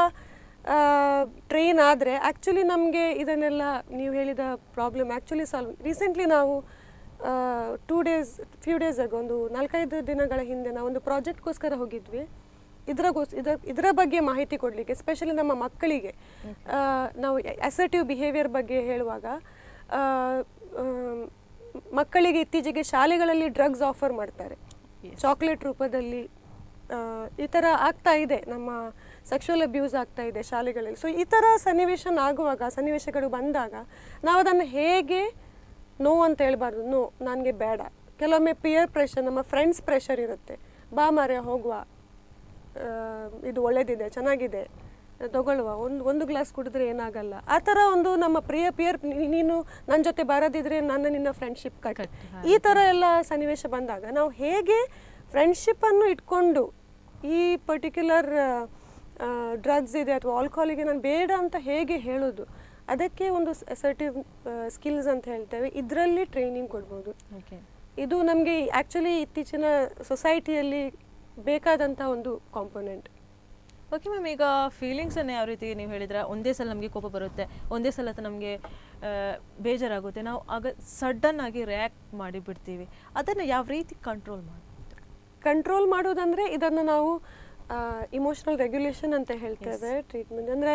ಟ್ರೈನ್ ಆದರೆ ಆ್ಯಕ್ಚುಲಿ ನಮಗೆ ಇದನ್ನೆಲ್ಲ ನೀವು ಹೇಳಿದ ಪ್ರಾಬ್ಲಮ್ ಆ್ಯಕ್ಚುಲಿ ಸಾಲ್ವ್ ರೀಸೆಂಟ್ಲಿ ನಾವು ಟೂ ಡೇಸ್ ಫ್ಯೂ ಡೇಸ್ ಆಗ ಒಂದು ನಾಲ್ಕೈದು ದಿನಗಳ ಹಿಂದೆ ನಾವು ಒಂದು ಪ್ರಾಜೆಕ್ಟ್ಗೋಸ್ಕರ ಹೋಗಿದ್ವಿ ಇದ್ರಗೋಸ್ ಇದರ ಇದರ ಬಗ್ಗೆ ಮಾಹಿತಿ ಕೊಡಲಿಕ್ಕೆ ಎಸ್ಪೆಷಲಿ ನಮ್ಮ ಮಕ್ಕಳಿಗೆ ಆ, ನಾವು ಅಸರ್ಟಿವ್ ಬಿಹೇವಿಯರ್ ಬಗ್ಗೆ ಹೇಳುವಾಗ ಆ, ಆಮ್, ಮಕ್ಕಳಿಗೆ ಇತ್ತೀಚೆಗೆ ಶಾಲೆಗಳಲ್ಲಿ ಡ್ರಗ್ಸ್ ಆಫರ್ ಮಾಡ್ತಾರೆ ಚಾಕ್ಲೇಟ್ ರೂಪದಲ್ಲಿ ಆ, ಈ ಥರ ಆಗ್ತಾ ಇದೆ ನಮ್ಮ ಸೆಕ್ಷುವಲ್ ಅಬ್ಯೂಸ್ ಆಗ್ತಾ ಇದೆ ಶಾಲೆಗಳಲ್ಲಿ ಸೊ ಈ ಥರ ಸನ್ನಿವೇಶ ಆಗುವಾಗ ಸನ್ನಿವೇಶಗಳು ಬಂದಾಗ ನಾವು ಅದನ್ನು ಹೇಗೆ ನೋ ಅಂತ ಹೇಳ್ಬಾರ್ದು ನೋ ನನಗೆ ಬೇಡ ಕೆಲವೊಮ್ಮೆ ಪಿಯರ್ ಪ್ರೆಷರ್ ನಮ್ಮ ಫ್ರೆಂಡ್ಸ್ ಪ್ರೆಷರ್ ಇರುತ್ತೆ ಬಾ ಮಾರ್ಯ ಹೋಗುವ ಆ, ಇದು ಒಳ್ಳೇದಿದೆ ಚೆನ್ನಾಗಿದೆ ತಗೊಳ್ಳುವ ಒಂದು ಒಂದು ಗ್ಲಾಸ್ ಕುಡಿದ್ರೆ ಏನಾಗಲ್ಲ ಆ ಥರ ಒಂದು ನಮ್ಮ ಪ್ರಿಯ ಪಿಯರ್ ನೀನು ನನ್ನ ಜೊತೆ ಬರದಿದ್ರೆ ನನ್ನ ನಿನ್ನ ಫ್ರೆಂಡ್ಶಿಪ್ ಕಟ್ ಈ ಥರ ಎಲ್ಲ ಸನ್ನಿವೇಶ ಬಂದಾಗ ನಾವು ಹೇಗೆ ಫ್ರೆಂಡ್ಶಿಪ್ಪನ್ನು ಇಟ್ಕೊಂಡು ಈ ಪರ್ಟಿಕ್ಯುಲರ್ ಡ್ರಗ್ಸ್ ಇದೆ ಅಥವಾ ಆಲ್ಕೋಹಾಲಿಗೆ ನಾನು ಬೇಡ ಅಂತ ಹೇಗೆ ಹೇಳೋದು ಅದಕ್ಕೆ ಒಂದು ಅಸರ್ಟಿವ್ ಸ್ಕಿಲ್ಸ್ ಅಂತ ಹೇಳ್ತೇವೆ ಇದರಲ್ಲಿ ಟ್ರೈನಿಂಗ್ ಕೊಡ್ಬೋದು ಓಕೆ ಇದು ನಮಗೆ ಆ್ಯಕ್ಚುಲಿ ಇತ್ತೀಚಿನ ಸೊಸೈಟಿಯಲ್ಲಿ ಬೇಕಾದಂಥ ಒಂದು ಕಾಂಪೊನೆಂಟ್ ಓಕೆ ಮ್ಯಾಮ್ ಈಗ ಫೀಲಿಂಗ್ಸನ್ನು ಯಾವ ರೀತಿ ನೀವು ಹೇಳಿದ್ರೆ ಒಂದೇ ಸಲ ನಮಗೆ ಕೋಪ ಬರುತ್ತೆ ಒಂದೇ ಸಲ ನಮಗೆ ಬೇಜಾರಾಗುತ್ತೆ ನಾವು ಆಗ ಸಡನ್ ಆಗಿ ರಿಯಾಕ್ಟ್ ಮಾಡಿ ಬಿಡ್ತೀವಿ ಅದನ್ನು ಯಾವ ರೀತಿ ಕಂಟ್ರೋಲ್ ಮಾಡ್ಬೋದು ಕಂಟ್ರೋಲ್ ಮಾಡೋದಂದರೆ ಇದನ್ನು ನಾವು ಇಮೋಷ್ನಲ್ ರೆಗ್ಯುಲೇಷನ್ ಅಂತ ಹೇಳ್ತೇವೆ ಟ್ರೀಟ್ಮೆಂಟ್ ಅಂದರೆ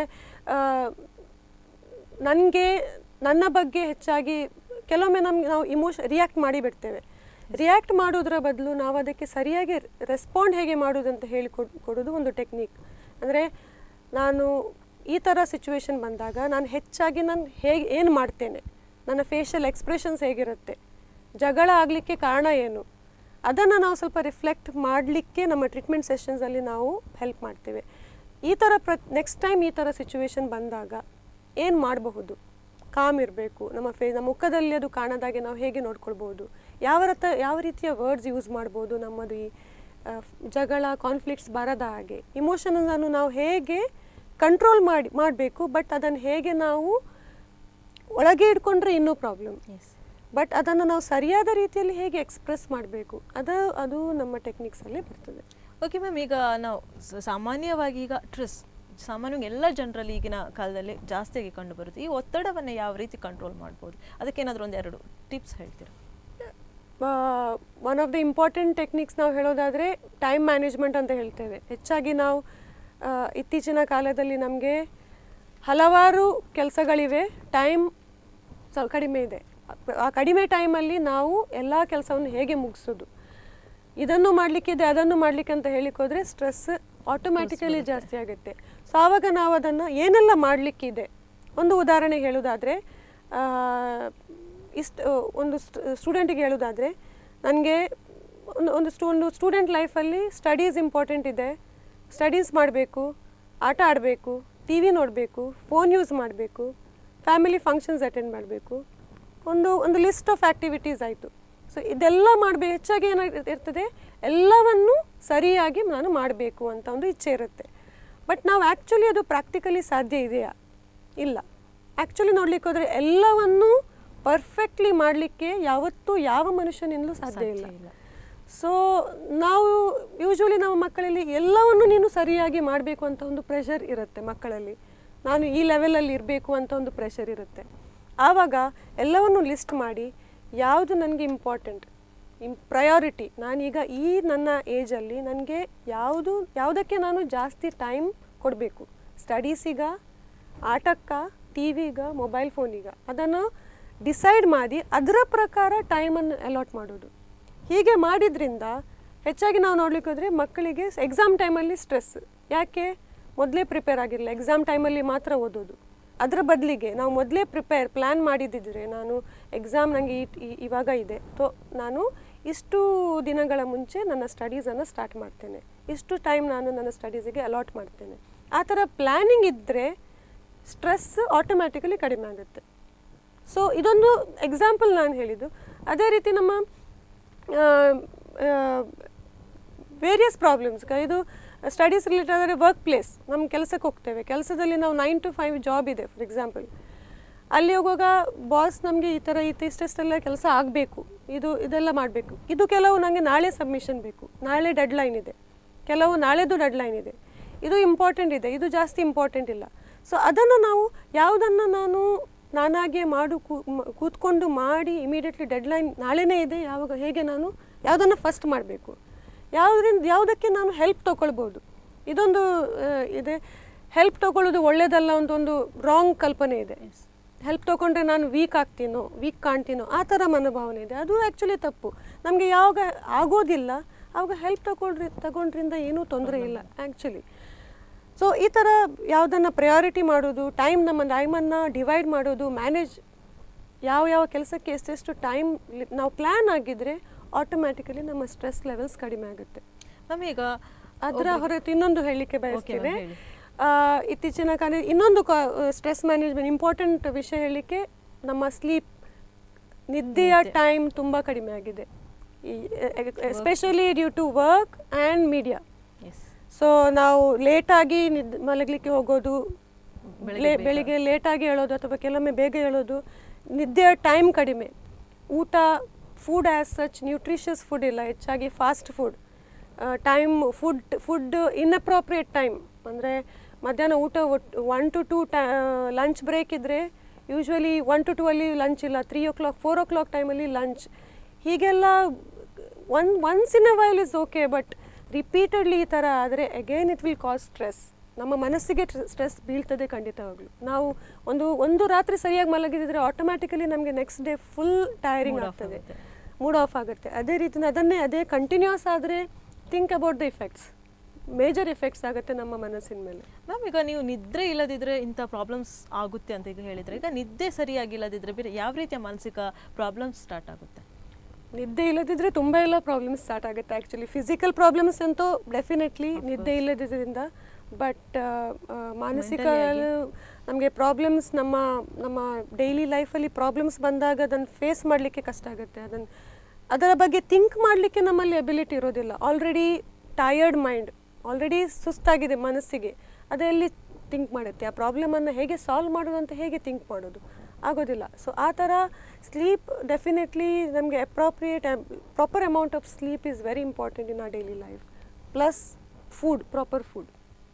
ನನಗೆ ನನ್ನ ಬಗ್ಗೆ ಹೆಚ್ಚಾಗಿ ಕೆಲವೊಮ್ಮೆ ನಮ್ಗೆ ನಾವು ಇಮೋಷ ರಿಯಾಕ್ಟ್ ಮಾಡಿ ಬಿಡ್ತೇವೆ ರಿಯಾಕ್ಟ್ ಮಾಡೋದ್ರ ಬದಲು ನಾವು ಅದಕ್ಕೆ ಸರಿಯಾಗಿ ರೆಸ್ಪಾಂಡ್ ಹೇಗೆ ಮಾಡೋದಂತ ಹೇಳಿ ಕೊಡ್- ಕೊಡೋದು ಒಂದು ಟೆಕ್ನಿಕ್ ಅಂದರೆ ನಾನು ಈ ಥರ ಸಿಚುವೇಶನ್ ಬಂದಾಗ ನಾನು ಹೆಚ್ಚಾಗಿ ನಾನು ಹೇಗೆ ಏನು ಮಾಡ್ತೇನೆ ನನ್ನ ಫೇಶಿಯಲ್ ಎಕ್ಸ್ಪ್ರೆಷನ್ಸ್ ಹೇಗಿರುತ್ತೆ ಜಗಳ ಆಗಲಿಕ್ಕೆ ಕಾರಣ ಏನು ಅದನ್ನು ನಾವು ಸ್ವಲ್ಪ ರಿಫ್ಲೆಕ್ಟ್ ಮಾಡಲಿಕ್ಕೆ ನಮ್ಮ ಟ್ರೀಟ್ಮೆಂಟ್ ಸೆಷನ್ಸಲ್ಲಿ ನಾವು ಹೆಲ್ಪ್ ಮಾಡ್ತೇವೆ ಈ ಥರ ಪ್ರ ನೆಕ್ಸ್ಟ್ ಟೈಮ್ ಈ ಥರ ಸಿಚುವೇಶನ್ ಬಂದಾಗ ಏನು ಮಾಡಬಹುದು ಕಾಮ್ ಇರಬೇಕು ನಮ್ಮ ಫೇ ನಮ್ಮ ಮುಖದಲ್ಲಿ ಅದು ಕಾಣದಾಗೆ ನಾವು ಹೇಗೆ ನೋಡ್ಕೊಳ್ಬೋದು ಯಾವ ರತ ಯಾವ ರೀತಿಯ ವರ್ಡ್ಸ್ ಯೂಸ್ ಮಾಡ್ಬೋದು ನಮ್ಮದು ಈ ಆ, ಜಗಳ ಕಾನ್ಫ್ಲಿಕ್ಟ್ಸ್ ಬರದ ಹಾಗೆ ಇಮೋಷನನ್ನು ನಾವು ಹೇಗೆ ಕಂಟ್ರೋಲ್ ಮಾಡಿ ಮಾಡಬೇಕು ಬಟ್ ಅದನ್ನು ಹೇಗೆ ನಾವು ಒಳಗೆ ಇಟ್ಕೊಂಡ್ರೆ ಇನ್ನೂ ಪ್ರಾಬ್ಲಮ್ ಎಸ್ ಬಟ್ ಅದನ್ನು ನಾವು ಸರಿಯಾದ ರೀತಿಯಲ್ಲಿ ಹೇಗೆ ಎಕ್ಸ್ಪ್ರೆಸ್ ಮಾಡಬೇಕು ಅದು ಅದು ನಮ್ಮ ಟೆಕ್ನಿಕ್ಸಲ್ಲಿ ಬರ್ತದೆ ಓಕೆ ಮ್ಯಾಮ್ ಈಗ ನಾವು ಸ- ಸಾಮಾನ್ಯವಾಗಿ ಈಗ ಟ್ರೆಸ್ ಸಾಮಾನ್ಯವಾಗಿ ಎಲ್ಲ ಜನರಲ್ಲಿ ಈಗಿನ ಕಾಲದಲ್ಲಿ ಜಾಸ್ತಿಯಾಗಿ ಕಂಡು ಬರುತ್ತೆ ಈ ಒತ್ತಡವನ್ನು ಯಾವ ರೀತಿ ಕಂಟ್ರೋಲ್ ಮಾಡ್ಬೋದು ಅದಕ್ಕೇನಾದರೂ ಒಂದು ಎರಡು ಟಿಪ್ಸ್ ಹೇಳ್ತೀರಾ one of the important techniques ನಾವು ಹೇಳೋದಾದರೆ ಟೈಮ್ ಮ್ಯಾನೇಜ್ಮೆಂಟ್ ಅಂತ ಹೇಳ್ತೇವೆ ಹೆಚ್ಚಾಗಿ ನಾವು ಆ, ಇತ್ತೀಚಿನ ಕಾಲದಲ್ಲಿ ನಮಗೆ ಹಲವಾರು ಕೆಲಸಗಳಿವೆ ಟೈಮ್ ಸ್ವಲ್ಪ ಕಡಿಮೆ ಇದೆ ಆ ಕಡಿಮೆ ಟೈಮಲ್ಲಿ ನಾವು ಎಲ್ಲ ಕೆಲಸವನ್ನು ಹೇಗೆ ಮುಗಿಸೋದು ಇದನ್ನು ಮಾಡಲಿಕ್ಕಿದೆ ಅದನ್ನು ಮಾಡಲಿಕ್ಕೆ ಅಂತ ಹೇಳಿಕ್ ಹೋದರೆ ಸ್ಟ್ರೆಸ್ ಆಟೋಮ್ಯಾಟಿಕಲಿ ಜಾಸ್ತಿ ಆಗುತ್ತೆ ಸೊ ಆವಾಗ ನಾವು ಅದನ್ನು ಏನೆಲ್ಲ ಮಾಡಲಿಕ್ಕಿದೆ ಒಂದು ಉದಾಹರಣೆ ಹೇಳೋದಾದರೆ ಇಷ್ಟು ಒಂದು ಸ್ಟೂಡೆಂಟಿಗೆ ಹೇಳೋದಾದರೆ ನನಗೆ ಒಂದು ಒಂದು ಸ್ಟೂ ಒಂದು ಸ್ಟೂಡೆಂಟ್ ಲೈಫಲ್ಲಿ ಸ್ಟಡೀಸ್ ಇಂಪಾರ್ಟೆಂಟ್ ಇದೆ ಸ್ಟಡೀಸ್ ಮಾಡಬೇಕು ಆಟ ಆಡಬೇಕು ಟಿ ವಿ ನೋಡಬೇಕು ಫೋನ್ ಯೂಸ್ ಮಾಡಬೇಕು ಫ್ಯಾಮಿಲಿ ಫಂಕ್ಷನ್ಸ್ ಅಟೆಂಡ್ ಮಾಡಬೇಕು ಒಂದು ಒಂದು ಲಿಸ್ಟ್ ಆಫ್ ಆ್ಯಕ್ಟಿವಿಟೀಸ್ ಆಯಿತು ಸೊ ಇದೆಲ್ಲ ಮಾಡಬೇಕು ಹೆಚ್ಚಾಗಿ ಏನಾಗಿ ಇರ್ತದೆ ಎಲ್ಲವನ್ನು ಸರಿಯಾಗಿ ನಾನು ಮಾಡಬೇಕು ಅಂತ ಒಂದು ಇಚ್ಛೆ ಇರುತ್ತೆ ಬಟ್ ನಾವು ಆ್ಯಕ್ಚುಲಿ ಅದು ಪ್ರಾಕ್ಟಿಕಲಿ ಸಾಧ್ಯ ಇದೆಯಾ ಇಲ್ಲ ಆ್ಯಕ್ಚುಲಿ ನೋಡ್ಲಿಕ್ಕೆ ಹೋದರೆ ಎಲ್ಲವನ್ನು ಪರ್ಫೆಕ್ಟ್ಲಿ ಮಾಡಲಿಕ್ಕೆ ಯಾವತ್ತೂ ಯಾವ ಮನುಷ್ಯನಿಂದಲೂ ಸಾಧ್ಯ ಇಲ್ಲ ಇಲ್ಲ. ಸೊ ನಾವು ಯೂಶ್ವಲಿ ನಮ್ಮ ಮಕ್ಕಳಲ್ಲಿ ಎಲ್ಲವನ್ನು ನೀನು ಸರಿಯಾಗಿ ಮಾಡಬೇಕು ಅಂತ ಒಂದು ಪ್ರೆಷರ್ ಇರುತ್ತೆ ಮಕ್ಕಳಲ್ಲಿ ನಾನು ಈ ಲೆವೆಲಲ್ಲಿ ಇರಬೇಕು ಅಂತ ಒಂದು ಪ್ರೆಷರ್ ಇರುತ್ತೆ ಆವಾಗ ಎಲ್ಲವನ್ನು ಲಿಸ್ಟ್ ಮಾಡಿ ಯಾವುದು ನನಗೆ ಇಂಪಾರ್ಟೆಂಟ್ ಇಮ್ ಪ್ರಯಾರಿಟಿ ನಾನೀಗ ಈ ನನ್ನ ಏಜಲ್ಲಿ ನನಗೆ ಯಾವುದು ಯಾವುದಕ್ಕೆ ನಾನು ಜಾಸ್ತಿ ಟೈಮ್ ಕೊಡಬೇಕು ಸ್ಟಡೀಸಿಗ ಆಟಕ್ಕ ಟಿ ವಿಗ ಮೊಬೈಲ್ ಫೋನಿಗ ಅದನ್ನು ಡಿಸೈಡ್ ಮಾಡಿ ಅದರ ಪ್ರಕಾರ ಟೈಮನ್ನು ಅಲಾಟ್ ಮಾಡೋದು ಹೀಗೆ ಮಾಡಿದ್ರಿಂದ ಹೆಚ್ಚಾಗಿ ನಾವು ನೋಡ್ಲಿಕ್ಕೆ ಹೋದರೆ ಮಕ್ಕಳಿಗೆ ಎಕ್ಸಾಮ್ ಟೈಮಲ್ಲಿ ಸ್ಟ್ರೆಸ್ ಯಾಕೆ ಮೊದಲೇ ಪ್ರಿಪೇರ್ ಆಗಿರಲಿಲ್ಲ ಎಕ್ಸಾಮ್ ಟೈಮಲ್ಲಿ ಮಾತ್ರ ಓದೋದು ಅದರ ಬದಲಿಗೆ ನಾವು ಮೊದಲೇ ಪ್ರಿಪೇರ್ ಪ್ಲ್ಯಾನ್ ಮಾಡಿದ್ದಿದ್ರೆ ನಾನು ಎಕ್ಸಾಮ್ ನನಗೆ ಈ ಈ- ಇವಾಗ ಇದೆ ತೋ ನಾನು ಇಷ್ಟು ದಿನಗಳ ಮುಂಚೆ ನನ್ನ ಸ್ಟಡೀಸನ್ನು ಸ್ಟಾರ್ಟ್ ಮಾಡ್ತೇನೆ ಇಷ್ಟು ಟೈಮ್ ನಾನು ನನ್ನ ಸ್ಟಡೀಸಿಗೆ ಅಲಾಟ್ ಮಾಡ್ತೇನೆ ಆ ಥರ ಪ್ಲ್ಯಾನಿಂಗ್ ಇದ್ದರೆ ಸ್ಟ್ರೆಸ್ ಆಟೋಮ್ಯಾಟಿಕಲಿ ಕಡಿಮೆ ಆಗುತ್ತೆ ಸೊ ಇದೊಂದು ಎಕ್ಸಾಂಪಲ್ ನಾನು ಹೇಳಿದ್ದು ಅದೇ ರೀತಿ ನಮ್ಮ ವೇರಿಯಸ್ ಪ್ರಾಬ್ಲಮ್ಸ್ ಇದು ಸ್ಟಡೀಸ್ ರಿಲೇಟೆಡ್ ಆದರೆ ವರ್ಕ್ ಪ್ಲೇಸ್ ನಮ್ಮ ಕೆಲಸಕ್ಕೆ ಹೋಗ್ತೇವೆ ಕೆಲಸದಲ್ಲಿ ನಾವು ನೈನ್ ಟು ಫೈವ್ ಜಾಬ್ ಇದೆ ಫಾರ್ ಎಕ್ಸಾಂಪಲ್ ಅಲ್ಲಿ ಹೋಗುವಾಗ ಬಾಸ್ ನಮಗೆ ಈ ಥರ ಇಷ್ಟಿಷ್ಟೆಲ್ಲ ಕೆಲಸ ಆಗಬೇಕು ಇದು ಇದೆಲ್ಲ ಮಾಡಬೇಕು ಇದು ಕೆಲವು ನನಗೆ ನಾಳೆ ಸಬ್ಮಿಷನ್ ಬೇಕು ನಾಳೆ ಡೆಡ್ಲೈನ್ ಇದೆ ಕೆಲವು ನಾಳೆದು ಡೆಡ್ಲೈನ್ ಇದೆ ಇದು ಇಂಪಾರ್ಟೆಂಟ್ ಇದೆ ಇದು ಜಾಸ್ತಿ ಇಂಪಾರ್ಟೆಂಟ್ ಇಲ್ಲ ಸೊ ಅದನ್ನು ನಾವು ಯಾವುದನ್ನು ನಾನು ನಾನಾಗಿಯೇ ಮಾಡು ಕೂ- ಮ- ಕೂತ್ಕೊಂಡು ಮಾಡಿ ಇಮಿಡಿಯೇಟ್ಲಿ ಡೆಡ್ಲೈನ್ ನಾಳೆನೇ ಇದೆ ಯಾವಾಗ ಹೇಗೆ ನಾನು ಯಾವುದನ್ನು ಫಸ್ಟ್ ಮಾಡಬೇಕು ಯಾವುದರಿಂದ ಯಾವುದಕ್ಕೆ ನಾನು ಹೆಲ್ಪ್ ತೊಗೊಳ್ಬೋದು ಇದೊಂದು ಆ, ಇದೆ ಹೆಲ್ಪ್ ತೊಗೊಳ್ಳೋದು ಒಳ್ಳೆಯದಲ್ಲ ಅಂತ ಒಂದು ರಾಂಗ್ ಕಲ್ಪನೆ ಇದೆ ಹೆಲ್ಪ್ ತೊಗೊಂಡ್ರೆ ನಾನು ವೀಕ್ ಆಗ್ತೀನೋ ವೀಕ್ ಕಾಣ್ತೀನೋ ಆ ಥರ ಮನೋಭಾವನೆ ಇದೆ ಅದು ಆ್ಯಕ್ಚುಲಿ ತಪ್ಪು ನಮಗೆ ಯಾವಾಗ ಆಗೋದಿಲ್ಲ ಆವಾಗ ಹೆಲ್ಪ್ ತಗೊಳ್ರಿ ತಗೊಂಡ್ರಿಂದ ಏನೂ ತೊಂದರೆ ಇಲ್ಲ ಆ್ಯಕ್ಚುಲಿ ಸೊ ಈ ಥರ ಯಾವುದನ್ನು ಪ್ರಯಾರಿಟಿ ಮಾಡೋದು ಟೈಮ್ ನಮ್ಮ ಟೈಮನ್ನು ಡಿವೈಡ್ ಮಾಡೋದು ಮ್ಯಾನೇಜ್ ಯಾವ ಯಾವ ಕೆಲಸಕ್ಕೆ ಎಷ್ಟೆಷ್ಟು ಟೈಮ್ ನಾವು ಪ್ಲ್ಯಾನ್ ಆಗಿದ್ದರೆ ಆಟೋಮ್ಯಾಟಿಕಲಿ ನಮ್ಮ ಸ್ಟ್ರೆಸ್ ಲೆವೆಲ್ಸ್ ಕಡಿಮೆ ಆಗುತ್ತೆ ಮ್ಯಾಮ್ ಈಗ ಅದರ ಹೊರತು ಇನ್ನೊಂದು ಹೇಳಲಿಕ್ಕೆ ಬಯಸ್ತೇನೆ ಹೇಳಿ. ಆ, ಇತ್ತೀಚಿನ ಕಾಲ ಇನ್ನೊಂದು ಸ್ಟ್ರೆಸ್ ಮ್ಯಾನೇಜ್ಮೆಂಟ್ ಇಂಪಾರ್ಟೆಂಟ್ ವಿಷಯ ಹೇಳಲಿಕ್ಕೆ ನಮ್ಮ ಸ್ಲೀಪ್ ನಿದ್ದೆಯ ಟೈಮ್ ತುಂಬ ಕಡಿಮೆ ಆಗಿದೆ especially due to work and media yes so ನಾವು ಲೇಟಾಗಿ ನಿದ್ ಮಲಗಲಿಕ್ಕೆ ಹೋಗೋದು ಲೇ- ಬೆಳಿಗ್ಗೆ ಲೇಟಾಗಿ ಹೇಳೋದು ಅಥವಾ ಕೆಲವೊಮ್ಮೆ ಬೇಗ ಹೇಳೋದು ನಿದ್ದೆಯ ಟೈಮ್ ಕಡಿಮೆ ಊಟ food as such nutritious food ಇಲ್ಲ ಹೆಚ್ಚಾಗಿ fast food time food food inappropriate time ಅಂದರೆ ಮಧ್ಯಾಹ್ನ ಊಟ ಒನ್ ಟು ಟೂ ಟೈ ಲಂಚ್ ಬ್ರೇಕ್ ಇದ್ದರೆ ಯೂಶ್ವಲಿ ಒನ್ ಟು ಟೂ ಅಲ್ಲಿ ಲಂಚ್ ಇಲ್ಲ three o'clock four o'clock ಟೈಮಲ್ಲಿ ಲಂಚ್ ಹೀಗೆಲ್ಲ one once in a while is okay but repeatedly ಈ ಥರ ಆದರೆ again it will cause stress ನಮ್ಮ ಮನಸ್ಸಿಗೆ ಸ್ಟ್ರೆಸ್ ಬೀಳ್ತದೆ ಖಂಡಿತವಾಗ್ಲೂ ನಾವು ಒಂದು ಒಂದು ರಾತ್ರಿ ಸರಿಯಾಗಿ ಮಲಗಿದ್ರೆ ಆಟೋಮ್ಯಾಟಿಕಲಿ ನಮಗೆ next day full tiring Mood off ಆಗ್ತದೆ ಆಗುತ್ತೆ. ಮೂಡ್ ಆಫ್ ಆಗುತ್ತೆ ಅದೇ ರೀತಿ ಅದನ್ನೇ ಅದೇ ಕಂಟಿನ್ಯೂಸ್ ಆದರೆ think about the effects major effects ಆಗುತ್ತೆ ನಮ್ಮ ಮನಸ್ಸಿನ ಮೇಲೆ ಮ್ಯಾಮ್ ಈಗ ನೀವು ನಿದ್ರೆ ಇಲ್ಲದಿದ್ರೆ ಇಂಥ ಪ್ರಾಬ್ಲಮ್ಸ್ ಆಗುತ್ತೆ ಅಂತ ಈಗ ಹೇಳಿದ್ರೆ ಈಗ ನಿದ್ದೆ ಸರಿಯಾಗಿಲ್ಲದಿದ್ರೆ ಬೇರೆ ಯಾವ ರೀತಿಯ ಮಾನಸಿಕ ಪ್ರಾಬ್ಲಮ್ಸ್ ಸ್ಟಾರ್ಟ್ ಆಗುತ್ತೆ ನಿದ್ದೆ ಇಲ್ಲದಿದ್ರೆ ತುಂಬ ಎಲ್ಲ ಪ್ರಾಬ್ಲಮ್ಸ್ ಸ್ಟಾರ್ಟ್ ಆಗುತ್ತೆ ಆ್ಯಕ್ಚುಲಿ ಫಿಸಿಕಲ್ ಪ್ರಾಬ್ಲಮ್ಸ್ ಅಂತೂ ಡೆಫಿನೆಟ್ಲಿ ನಿದ್ದೆ ಇಲ್ಲದಿದ್ದರಿಂದ ಬಟ್ ಮಾನಸಿಕ ನಮಗೆ ಪ್ರಾಬ್ಲಮ್ಸ್ ನಮ್ಮ ನಮ್ಮ ಡೈಲಿ ಲೈಫಲ್ಲಿ ಪ್ರಾಬ್ಲಮ್ಸ್ ಬಂದಾಗ ಅದನ್ನು ಫೇಸ್ ಮಾಡಲಿಕ್ಕೆ ಕಷ್ಟ ಆಗುತ್ತೆ ಅದನ್ನು ಅದರ ಬಗ್ಗೆ ಥಿಂಕ್ ಮಾಡಲಿಕ್ಕೆ ನಮ್ಮಲ್ಲಿ ಎಬಿಲಿಟಿ ಇರೋದಿಲ್ಲ ಆಲ್ರೆಡಿ ಟಯರ್ಡ್ ಮೈಂಡ್ ಆಲ್ರೆಡಿ ಸುಸ್ತಾಗಿದೆ ಮನಸ್ಸಿಗೆ ಅದೆಲ್ಲಿ ಥಿಂಕ್ ಮಾಡುತ್ತೆ ಆ ಪ್ರಾಬ್ಲಮನ್ನು ಹೇಗೆ ಸಾಲ್ವ್ ಮಾಡೋದು ಅಂತ ಹೇಗೆ ಥಿಂಕ್ ಮಾಡೋದು ಆಗೋದಿಲ್ಲ ಸೊ ಆ ಥರ ಸ್ಲೀಪ್ ಡೆಫಿನೆಟ್ಲಿ ನಮಗೆ inappropriate proper amount of sleep is very important in a daily life plus food proper food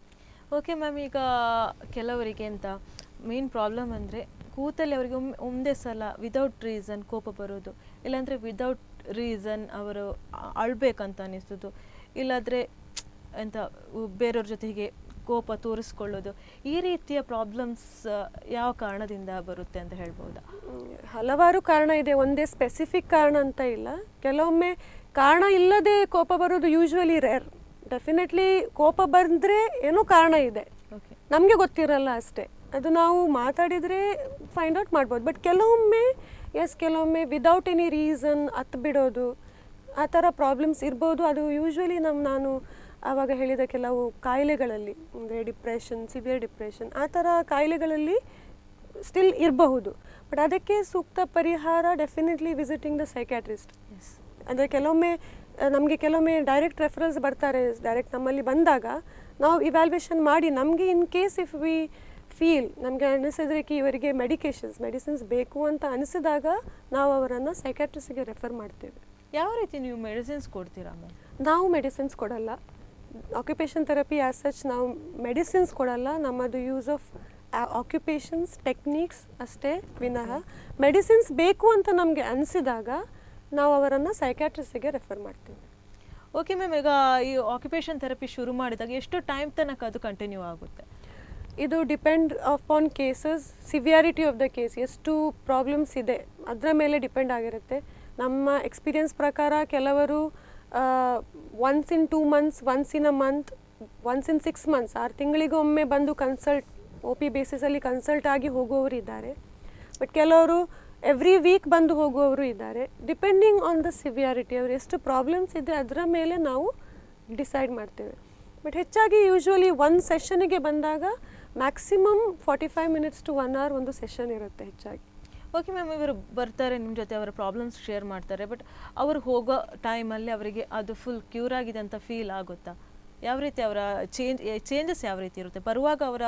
okay ma'am ಈಗ ಕೆಲವರಿಗೆ ಅಂತ ಮೇನ್ ಪ್ರಾಬ್ಲಮ್ ಅಂದರೆ ಕೂತಲ್ಲಿ ಅವರಿಗೆ ಒಮ್ಮೆ ಒಂದೇ ಸಲ ವಿದೌಟ್ ರೀಸನ್ ಕೋಪ ಬರೋದು ಇಲ್ಲಾಂದರೆ ವಿದೌಟ್ ರೀಸನ್ ಅವರು ಅ- ಅಳ್ಬೇಕಂತ ಅನಿಸೋದು ಇಲ್ಲಾಂದರೆ ಎಂತ ಉ- ಬೇರೆಯವ್ರ ಜೊತೆ ಹೀಗೆ ಕೋಪ ತೋರಿಸ್ಕೊಳ್ಳೋದು ಈ ರೀತಿಯ ಪ್ರಾಬ್ಲಮ್ಸ್ ಯಾವ ಕಾರಣದಿಂದ ಬರುತ್ತೆ ಅಂತ ಹೇಳ್ಬೋದಾ ಮ್, ಹಲವಾರು ಕಾರಣ ಇದೆ ಒಂದೇ ಸ್ಪೆಸಿಫಿಕ್ ಕಾರಣ ಅಂತ ಇಲ್ಲ ಕೆಲವೊಮ್ಮೆ ಕಾರಣ ಇಲ್ಲದೆ ಕೋಪ ಬರೋದು ಯೂಶ್ವಲಿ ರೇರ್ ಡೆಫಿನೆಟ್ಲಿ ಕೋಪ ಬಂದರೆ ಏನೋ ಕಾರಣ ಇದೆ ಓಕೆ ನಮಗೆ ಗೊತ್ತಿರಲ್ಲ ಅಷ್ಟೇ ಅದು ನಾವು ಮಾತಾಡಿದರೆ ಫೈಂಡ್ ಔಟ್ ಮಾಡ್ಬೋದು ಬಟ್ ಕೆಲವೊಮ್ಮೆ ಎಸ್ ಕೆಲವೊಮ್ಮೆ ವಿದೌಟ್ ಎನಿ ರೀಸನ್ ಹತ್ತು ಬಿಡೋದು ಆ ಥರ ಪ್ರಾಬ್ಲಮ್ಸ್ ಇರ್ಬೋದು ಅದು ಯೂಶ್ವಲಿ ನಮ್ಮ ನಾನು ಆವಾಗ ಹೇಳಿದ ಕೆಲವು ಕಾಯಿಲೆಗಳಲ್ಲಿ ಅಂದರೆ ಡಿಪ್ರೆಷನ್ ಸಿವಿಯರ್ ಡಿಪ್ರೆಷನ್ ಆ ಥರ ಕಾಯಿಲೆಗಳಲ್ಲಿ ಸ್ಟಿಲ್ ಇರಬಹುದು ಬಟ್ ಅದಕ್ಕೆ ಸೂಕ್ತ ಪರಿಹಾರ definitely visiting the psychiatrist yes ಅಂದರೆ ಕೆಲವೊಮ್ಮೆ ನಮಗೆ ಕೆಲವೊಮ್ಮೆ ಡೈರೆಕ್ಟ್ ರೆಫರೆನ್ಸ್ ಬರ್ತಾರೆ ಡೈರೆಕ್ಟ್ ನಮ್ಮಲ್ಲಿ ಬಂದಾಗ ನಾವು ಇವ್ಯಾಲ್ಯೂಯೇಷನ್ ಮಾಡಿ ನಮಗೆ in case if we feel ನಮಗೆ ಅನಿಸಿದ್ರೆ ಕಿ ಇವರಿಗೆ ಮೆಡಿಕೇಶನ್ಸ್ ಮೆಡಿಸಿನ್ಸ್ ಬೇಕು ಅಂತ ಅನಿಸಿದಾಗ ನಾವು ಅವರನ್ನು ಸೈಕ್ಯಾಟ್ರಿಸ್ಟ್ಗೆ ರೆಫರ್ ಮಾಡ್ತೇವೆ ಯಾವ ರೀತಿ ನೀವು ಮೆಡಿಸಿನ್ಸ್ ಕೊಡ್ತೀರಾ ಮ್ಯಾಮ್ ನಾವು ಮೆಡಿಸಿನ್ಸ್ ಕೊಡಲ್ಲ ಆಕ್ಯುಪೇಷನ್ ಥೆರಪಿ ಆಸ್ ಸಚ್ ನಾವು ಮೆಡಿಸಿನ್ಸ್ ಕೊಡಲ್ಲ ನಮ್ಮದು ಯೂಸ್ ಆಫ್ ಆಕ್ಯುಪೇಷನ್ಸ್ ಟೆಕ್ನಿಕ್ಸ್ ಅಷ್ಟೇ ವಿನಃ ಮೆಡಿಸಿನ್ಸ್ ಬೇಕು ಅಂತ ನಮಗೆ ಅನಿಸಿದಾಗ ನಾವು ಅವರನ್ನು ಸೈಕ್ಯಾಟ್ರಿಸ್ಟಿಗೆ ರೆಫರ್ ಮಾಡ್ತೀವಿ ಓಕೆ ಮ್ಯಾಮ್ ಈಗ ಈ ಆಕ್ಯುಪೇಷನ್ ಥೆರಪಿ ಶುರು ಮಾಡಿದಾಗ ಎಷ್ಟು ಟೈಮ್ ತನಕ ಅದು ಕಂಟಿನ್ಯೂ ಆಗುತ್ತೆ ಇದು depend upon cases severity of the case ಎಷ್ಟು ಪ್ರಾಬ್ಲಮ್ಸ್ ಇದೆ ಅದರ ಮೇಲೆ ಡಿಪೆಂಡ್ ಆಗಿರುತ್ತೆ ನಮ್ಮ ಎಕ್ಸ್ಪೀರಿಯನ್ಸ್ ಪ್ರಕಾರ ಕೆಲವರು once in two months once in a month once in six months ಆರು ತಿಂಗಳಿಗೊಮ್ಮೆ ಬಂದು ಕನ್ಸಲ್ಟ್ ಒ ಪಿ ಬೇಸಿಸಲ್ಲಿ ಕನ್ಸಲ್ಟ್ ಆಗಿ ಹೋಗುವವರು ಇದ್ದಾರೆ ಬಟ್ ಕೆಲವರು ಎವ್ರಿ ವೀಕ್ ಬಂದು ಹೋಗುವವರು ಇದ್ದಾರೆ ಡಿಪೆಂಡಿಂಗ್ ಆನ್ ದ ಸಿವಿಯಾರಿಟಿ ಅವ್ರು ಎಷ್ಟು ಪ್ರಾಬ್ಲಮ್ಸ್ ಇದೆ ಅದರ ಮೇಲೆ ನಾವು ಡಿಸೈಡ್ ಮಾಡ್ತೇವೆ ಬಟ್ ಹೆಚ್ಚಾಗಿ ಯೂಶ್ವಲಿ ಒಂದು ಸೆಷನಿಗೆ ಬಂದಾಗ maximum forty five minutes to one hour ಒಂದು ಸೆಷನ್ ಇರುತ್ತೆ ಹೆಚ್ಚಾಗಿ ಓಕೆ ಮ್ಯಾಮ್ ಇವರು ಬರ್ತಾರೆ ನಿಮ್ಮ ಜೊತೆ ಅವರ ಪ್ರಾಬ್ಲಮ್ಸ್ ಶೇರ್ ಮಾಡ್ತಾರೆ ಬಟ್ ಅವರು ಹೋಗೋ ಟೈಮಲ್ಲಿ ಅವರಿಗೆ ಅದು ಫುಲ್ ಕ್ಯೂರ್ ಆಗಿದೆ ಅಂತ ಫೀಲ್ ಆಗುತ್ತಾ ಯಾವ ರೀತಿ ಅವರ ಚೇಂಜ್ ಚೇಂಜಸ್ ಯಾವ ರೀತಿ ಇರುತ್ತೆ ಬರುವಾಗ ಅವರ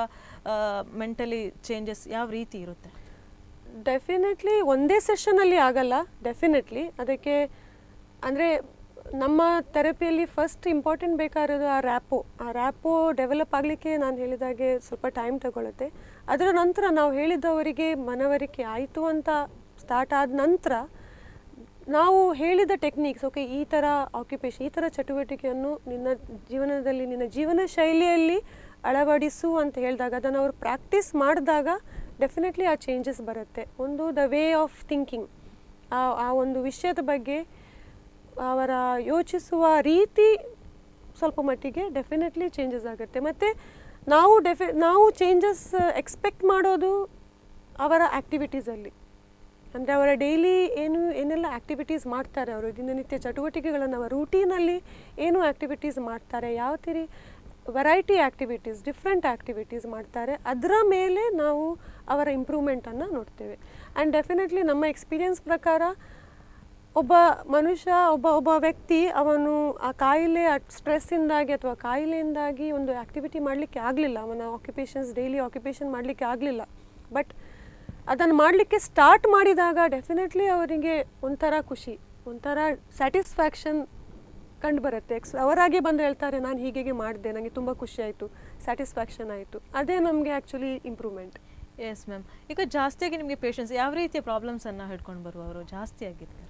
ಮೆಂಟಲಿ ಚೇಂಜಸ್ ಯಾವ ರೀತಿ ಇರುತ್ತೆ ಡೆಫಿನೆಟ್ಲಿ ಒಂದೇ ಸೆಷನಲ್ಲಿ ಆಗಲ್ಲ ಡೆಫಿನೆಟ್ಲಿ ಅದಕ್ಕೆ ಅಂದರೆ ನಮ್ಮ ಥೆರಪಿಯಲ್ಲಿ ಫಸ್ಟ್ ಇಂಪಾರ್ಟೆಂಟ್ ಬೇಕಾಗಿರೋದು ಆ ರ್ಯಾಪೋ ಆ ರ್ಯಾಪೋ ಡೆವಲಪ್ ಆಗಲಿಕ್ಕೆ ನಾನು ಹೇಳಿದಾಗೆ ಸ್ವಲ್ಪ ಟೈಮ್ ತಗೊಳುತ್ತೆ ಅದರ ನಂತರ ನಾವು ಹೇಳಿದವರಿಗೆ ಮನವರಿಕೆ ಆಯಿತು ಅಂತ ಸ್ಟಾರ್ಟ್ ಆದ ನಂತರ ನಾವು ಹೇಳಿದ ಟೆಕ್ನಿಕ್ಸ್ ಓಕೆ ಈ ಥರ ಆಕ್ಯುಪೇಷನ್ ಈ ಥರ ಚಟುವಟಿಕೆಯನ್ನು ನಿನ್ನ ಜೀವನದಲ್ಲಿ ನಿನ್ನ ಜೀವನ ಶೈಲಿಯಲ್ಲಿ ಅಳವಡಿಸು ಅಂತ ಹೇಳಿದಾಗ ಅದನ್ನು ಅವರು ಪ್ರಾಕ್ಟೀಸ್ ಮಾಡಿದಾಗ ಡೆಫಿನೆಟ್ಲಿ ಆ ಚೇಂಜಸ್ ಬರುತ್ತೆ ಒಂದು ದ ವೇ ಆಫ್ ಥಿಂಕಿಂಗ್ ಆ ಆ ಒಂದು ವಿಷಯದ ಬಗ್ಗೆ ಅವರ ಯೋಚಿಸುವ ರೀತಿ ಸ್ವಲ್ಪ ಮಟ್ಟಿಗೆ ಡೆಫಿನೆಟ್ಲಿ ಚೇಂಜಸ್ ಆಗುತ್ತೆ ಮತ್ತು ನಾವು ಡೆಫಿ ನಾವು ಚೇಂಜಸ್ ಎಕ್ಸ್ಪೆಕ್ಟ್ ಮಾಡೋದು ಅವರ ಆ್ಯಕ್ಟಿವಿಟೀಸಲ್ಲಿ ಅಂದರೆ ಅವರ ಡೈಲಿ ಏನು ಏನೆಲ್ಲ ಆ್ಯಕ್ಟಿವಿಟೀಸ್ ಮಾಡ್ತಾರೆ ಅವರು ದಿನನಿತ್ಯ ಚಟುವಟಿಕೆಗಳನ್ನು ಅವರ ರೂಟೀನಲ್ಲಿ ಏನು ಆ್ಯಕ್ಟಿವಿಟೀಸ್ ಮಾಡ್ತಾರೆ ಯಾವ ಥರ ವೆರೈಟಿ ಆ್ಯಕ್ಟಿವಿಟೀಸ್ ಡಿಫ್ರೆಂಟ್ ಆ್ಯಕ್ಟಿವಿಟೀಸ್ ಮಾಡ್ತಾರೆ ಅದರ ಮೇಲೆ ನಾವು ಅವರ ಇಂಪ್ರೂವ್ಮೆಂಟನ್ನು ನೋಡ್ತೇವೆ ಆ್ಯಂಡ್ ಡೆಫಿನೆಟ್ಲಿ ನಮ್ಮ ಎಕ್ಸ್ಪೀರಿಯನ್ಸ್ ಪ್ರಕಾರ ಒಬ್ಬ ಮನುಷ್ಯ ಒಬ್ಬ ಒಬ್ಬ ವ್ಯಕ್ತಿ ಅವನು ಆ ಕಾಯಿಲೆ ಸ್ಟ್ರೆಸ್ಸಿಂದಾಗಿ ಅಥವಾ ಕಾಯಿಲೆಯಿಂದಾಗಿ ಒಂದು ಆ್ಯಕ್ಟಿವಿಟಿ ಮಾಡಲಿಕ್ಕೆ ಆಗಲಿಲ್ಲ ಅವನ ಆಕ್ಯುಪೇಷನ್ಸ್ ಡೈಲಿ ಆಕ್ಯುಪೇಷನ್ ಮಾಡಲಿಕ್ಕೆ ಆಗಲಿಲ್ಲ ಬಟ್ ಅದನ್ನು ಮಾಡಲಿಕ್ಕೆ ಸ್ಟಾರ್ಟ್ ಮಾಡಿದಾಗ ಡೆಫಿನೆಟ್ಲಿ ಅವರಿಗೆ ಒಂಥರ ಖುಷಿ ಒಂಥರ ಸ್ಯಾಟಿಸ್ಫ್ಯಾಕ್ಷನ್ ಕಂಡು ಬರುತ್ತೆ ಎಕ್ಸ್ ಅವರಾಗೆ ಬಂದು ಹೇಳ್ತಾರೆ ನಾನು ಹೀಗೆ ಹೀಗೆ ಮಾಡಿದೆ ನನಗೆ ತುಂಬ ಖುಷಿ ಆಯಿತು ಸ್ಯಾಟಿಸ್ಫ್ಯಾಕ್ಷನ್ ಆಯಿತು ಅದೇ ನಮಗೆ ಆ್ಯಕ್ಚುಲಿ ಇಂಪ್ರೂವ್ಮೆಂಟ್ ಎಸ್ ಮ್ಯಾಮ್ ಈಗ ಜಾಸ್ತಿಯಾಗಿ ನಿಮಗೆ ಪೇಷನ್ಸ್ ಯಾವ ರೀತಿಯ ಪ್ರಾಬ್ಲಮ್ಸನ್ನು ಹಿಡ್ಕೊಂಡು ಬರುವವರು ಜಾಸ್ತಿ ಆಗಿರ್ತಾರೆ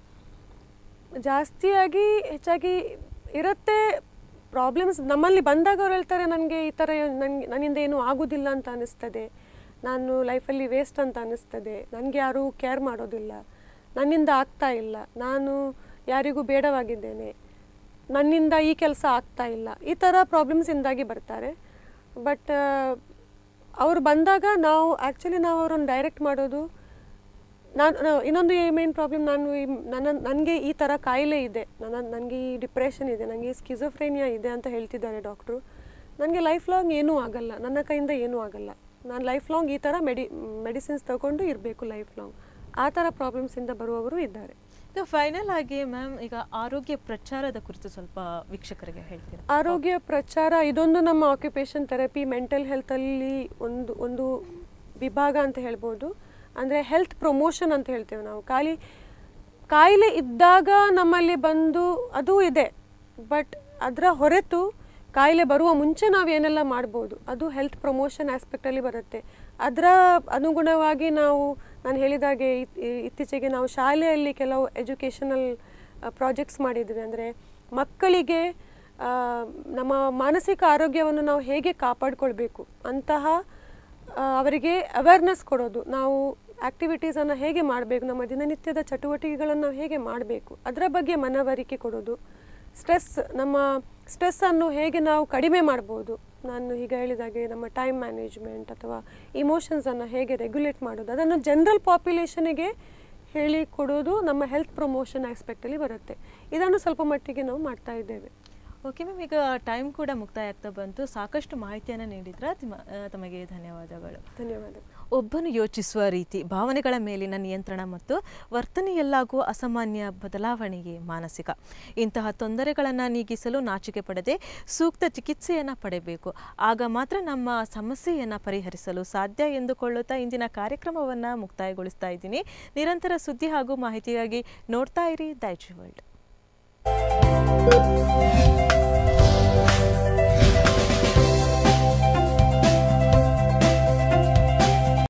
ಜಾಸ್ತಿಯಾಗಿ ಹೆಚ್ಚಾಗಿ ಇರುತ್ತೆ ಪ್ರಾಬ್ಲಮ್ಸ್ ನಮ್ಮಲ್ಲಿ ಬಂದಾಗ ಅವ್ರು ಹೇಳ್ತಾರೆ ನನಗೆ ಈ ಥರ ನನಗೆ ನನ್ನಿಂದ ಏನೂ ಆಗೋದಿಲ್ಲ ಅಂತ ಅನ್ನಿಸ್ತದೆ ನಾನು ಲೈಫಲ್ಲಿ ವೇಸ್ಟ್ ಅಂತ ಅನ್ನಿಸ್ತದೆ ನನಗೆ ಯಾರೂ ಕೇರ್ ಮಾಡೋದಿಲ್ಲ ನನ್ನಿಂದ ಆಗ್ತಾ ಇಲ್ಲ ನಾನು ಯಾರಿಗೂ ಬೇಡವಾಗಿದ್ದೇನೆ ನನ್ನಿಂದ ಈ ಕೆಲಸ ಆಗ್ತಾ ಇಲ್ಲ ಈ ಥರ ಪ್ರಾಬ್ಲಮ್ಸಿಂದಾಗಿ ಬರ್ತಾರೆ ಬಟ್ ಅವ್ರು ಬಂದಾಗ ನಾವು ಆ್ಯಕ್ಚುಲಿ ನಾವು ಅವ್ರನ್ನ ಡೈರೆಕ್ಟ್ ಮಾಡೋದು ನಾನು ನಾನು- ಇನ್ನೊಂದು ಮೇನ್ ಪ್ರಾಬ್ಲಮ್ ನಾನು ಈ ನನ್ನ ನನಗೆ ಈ ಥರ ಕಾಯಿಲೆ ಇದೆ ನನ್ನ ನನಗೆ ಈ ಡಿಪ್ರೆಷನ್ ಇದೆ ನನಗೆ ಸ್ಕಿಜೋಫ್ರೇನಿಯಾ ಇದೆ ಅಂತ ಹೇಳ್ತಿದ್ದಾರೆ ಡಾಕ್ಟ್ರು ನನಗೆ ಲೈಫ್ ಲಾಂಗ್ ಏನೂ ಆಗಲ್ಲ ನನ್ನ ಕೈಯಿಂದ ಏನೂ ಆಗಲ್ಲ ನಾನು ಲೈಫ್ ಲಾಂಗ್ ಈ ಥರ ಮೆಡಿ ಮೆಡಿಸಿನ್ಸ್ ತಗೊಂಡು ಇರಬೇಕು ಲೈಫ್ ಲಾಂಗ್ ಆ ಥರ ಪ್ರಾಬ್ಲಮ್ಸಿಂದ ಬರುವವರು ಇದ್ದಾರೆ ಈಗ ಫೈನಲ್ ಆಗಿ ಮ್ಯಾಮ್ ಈಗ ಆರೋಗ್ಯ ಪ್ರಚಾರದ ಕುರಿತು ಸ್ವಲ್ಪ ವೀಕ್ಷಕರಿಗೆ ಹೇಳ್ತೀರಾ ಆರೋಗ್ಯ ಪ್ರಚಾರ ಇದೊಂದು ನಮ್ಮ ಆಕ್ಯುಪೇಷನ್ ಥೆರಪಿ ಮೆಂಟಲ್ ಹೆಲ್ತಲ್ಲಿ ಒಂದು ಒಂದು ವಿಭಾಗ ಅಂತ ಹೇಳ್ಬೋದು ಅಂದರೆ ಹೆಲ್ತ್ ಪ್ರಮೋಷನ್ ಅಂತ ಹೇಳ್ತೇವೆ ನಾವು ಖಾಲಿ ಕಾಯಿಲೆ ಇದ್ದಾಗ ನಮ್ಮಲ್ಲಿ ಬಂದು ಅದು ಇದೆ ಬಟ್ ಅದರ ಹೊರತು ಕಾಯಿಲೆ ಬರುವ ಮುಂಚೆ ನಾವು ಏನೆಲ್ಲ ಮಾಡ್ಬೋದು ಅದು ಹೆಲ್ತ್ ಪ್ರಮೋಷನ್ ಆಸ್ಪೆಕ್ಟಲ್ಲಿ ಬರುತ್ತೆ ಅದರ ಅನುಗುಣವಾಗಿ ನಾವು ನಾನು ಹೇಳಿದಾಗೆ ಇತ್- ಇ- ಇತ್ತೀಚೆಗೆ ನಾವು ಶಾಲೆಯಲ್ಲಿ ಕೆಲವು ಎಜುಕೇಷನಲ್ ಪ್ರಾಜೆಕ್ಟ್ಸ್ ಮಾಡಿದ್ವಿ ಅಂದರೆ ಮಕ್ಕಳಿಗೆ ಆ, ನಮ್ಮ ಮಾನಸಿಕ ಆರೋಗ್ಯವನ್ನು ನಾವು ಹೇಗೆ ಕಾಪಾಡಿಕೊಳ್ಬೇಕು ಅಂತಹ ಆ, ಅವರಿಗೆ ಅವೇರ್ನೆಸ್ ಕೊಡೋದು ನಾವು ಆ್ಯಕ್ಟಿವಿಟೀಸನ್ನು ಹೇಗೆ ಮಾಡಬೇಕು ನಮ್ಮ ದಿನನಿತ್ಯದ ಚಟುವಟಿಕೆಗಳನ್ನು ನಾವು ಹೇಗೆ ಮಾಡಬೇಕು ಅದರ ಬಗ್ಗೆ ಮನವರಿಕೆ ಕೊಡೋದು ಸ್ಟ್ರೆಸ್ ನಮ್ಮ ಸ್ಟ್ರೆಸ್ಸನ್ನು ಹೇಗೆ ನಾವು ಕಡಿಮೆ ಮಾಡ್ಬೋದು ನಾನು ಈಗ ಹೇಳಿದಾಗೆ ನಮ್ಮ ಟೈಮ್ ಮ್ಯಾನೇಜ್ಮೆಂಟ್ ಅಥವಾ ಇಮೋಷನ್ಸನ್ನು ಹೇಗೆ ರೆಗ್ಯುಲೇಟ್ ಮಾಡೋದು ಅದನ್ನು ಜನರಲ್ ಪಾಪ್ಯುಲೇಷನಿಗೆ ಹೇಳಿ ಕೊಡೋದು ನಮ್ಮ ಹೆಲ್ತ್ ಪ್ರಮೋಷನ್ ಆಸ್ಪೆಕ್ಟಲ್ಲಿ ಬರುತ್ತೆ ಇದನ್ನು ಸ್ವಲ್ಪ ಮಟ್ಟಿಗೆ ನಾವು ಮಾಡ್ತಾ ಇದ್ದೇವೆ ಓಕೆ ಮ್ಯಾಮ್ ಈಗ ಟೈಮ್ ಕೂಡ ಮುಕ್ತಾಯ ಆಗ್ತಾ ಬಂತು ಸಾಕಷ್ಟು ಮಾಹಿತಿಯನ್ನು ನೀಡಿದ್ರ ತಮಗೆ ಧನ್ಯವಾದಗಳು ಧನ್ಯವಾದ ಒಬ್ಬನು ಯೋಚಿಸುವ ರೀತಿ ಭಾವನೆಗಳ ಮೇಲಿನ ನಿಯಂತ್ರಣ ಮತ್ತು ವರ್ತನೆಯಲ್ಲಾಗುವ ಅಸಾಮಾನ್ಯ ಬದಲಾವಣೆಗೆ ಮಾನಸಿಕ ಇಂತಹ ತೊಂದರೆಗಳನ್ನು ನೀಗಿಸಲು ನಾಚಿಕೆ ಪಡದೆ ಸೂಕ್ತ ಚಿಕಿತ್ಸೆಯನ್ನು ಪಡೆಯಬೇಕು ಆಗ ಮಾತ್ರ ನಮ್ಮ ಸಮಸ್ಯೆಯನ್ನು ಪರಿಹರಿಸಲು ಸಾಧ್ಯ ಎಂದುಕೊಳ್ಳುತ್ತಾ ಇಂದಿನ ಕಾರ್ಯಕ್ರಮವನ್ನು ಮುಕ್ತಾಯಗೊಳಿಸ್ತಾ ಇದ್ದೀನಿ ನಿರಂತರ ಸುದ್ದಿ ಹಾಗೂ ಮಾಹಿತಿಗಾಗಿ ನೋಡ್ತಾ ಇರಿ ದೈಜಿ ವರ್ಲ್ಡ್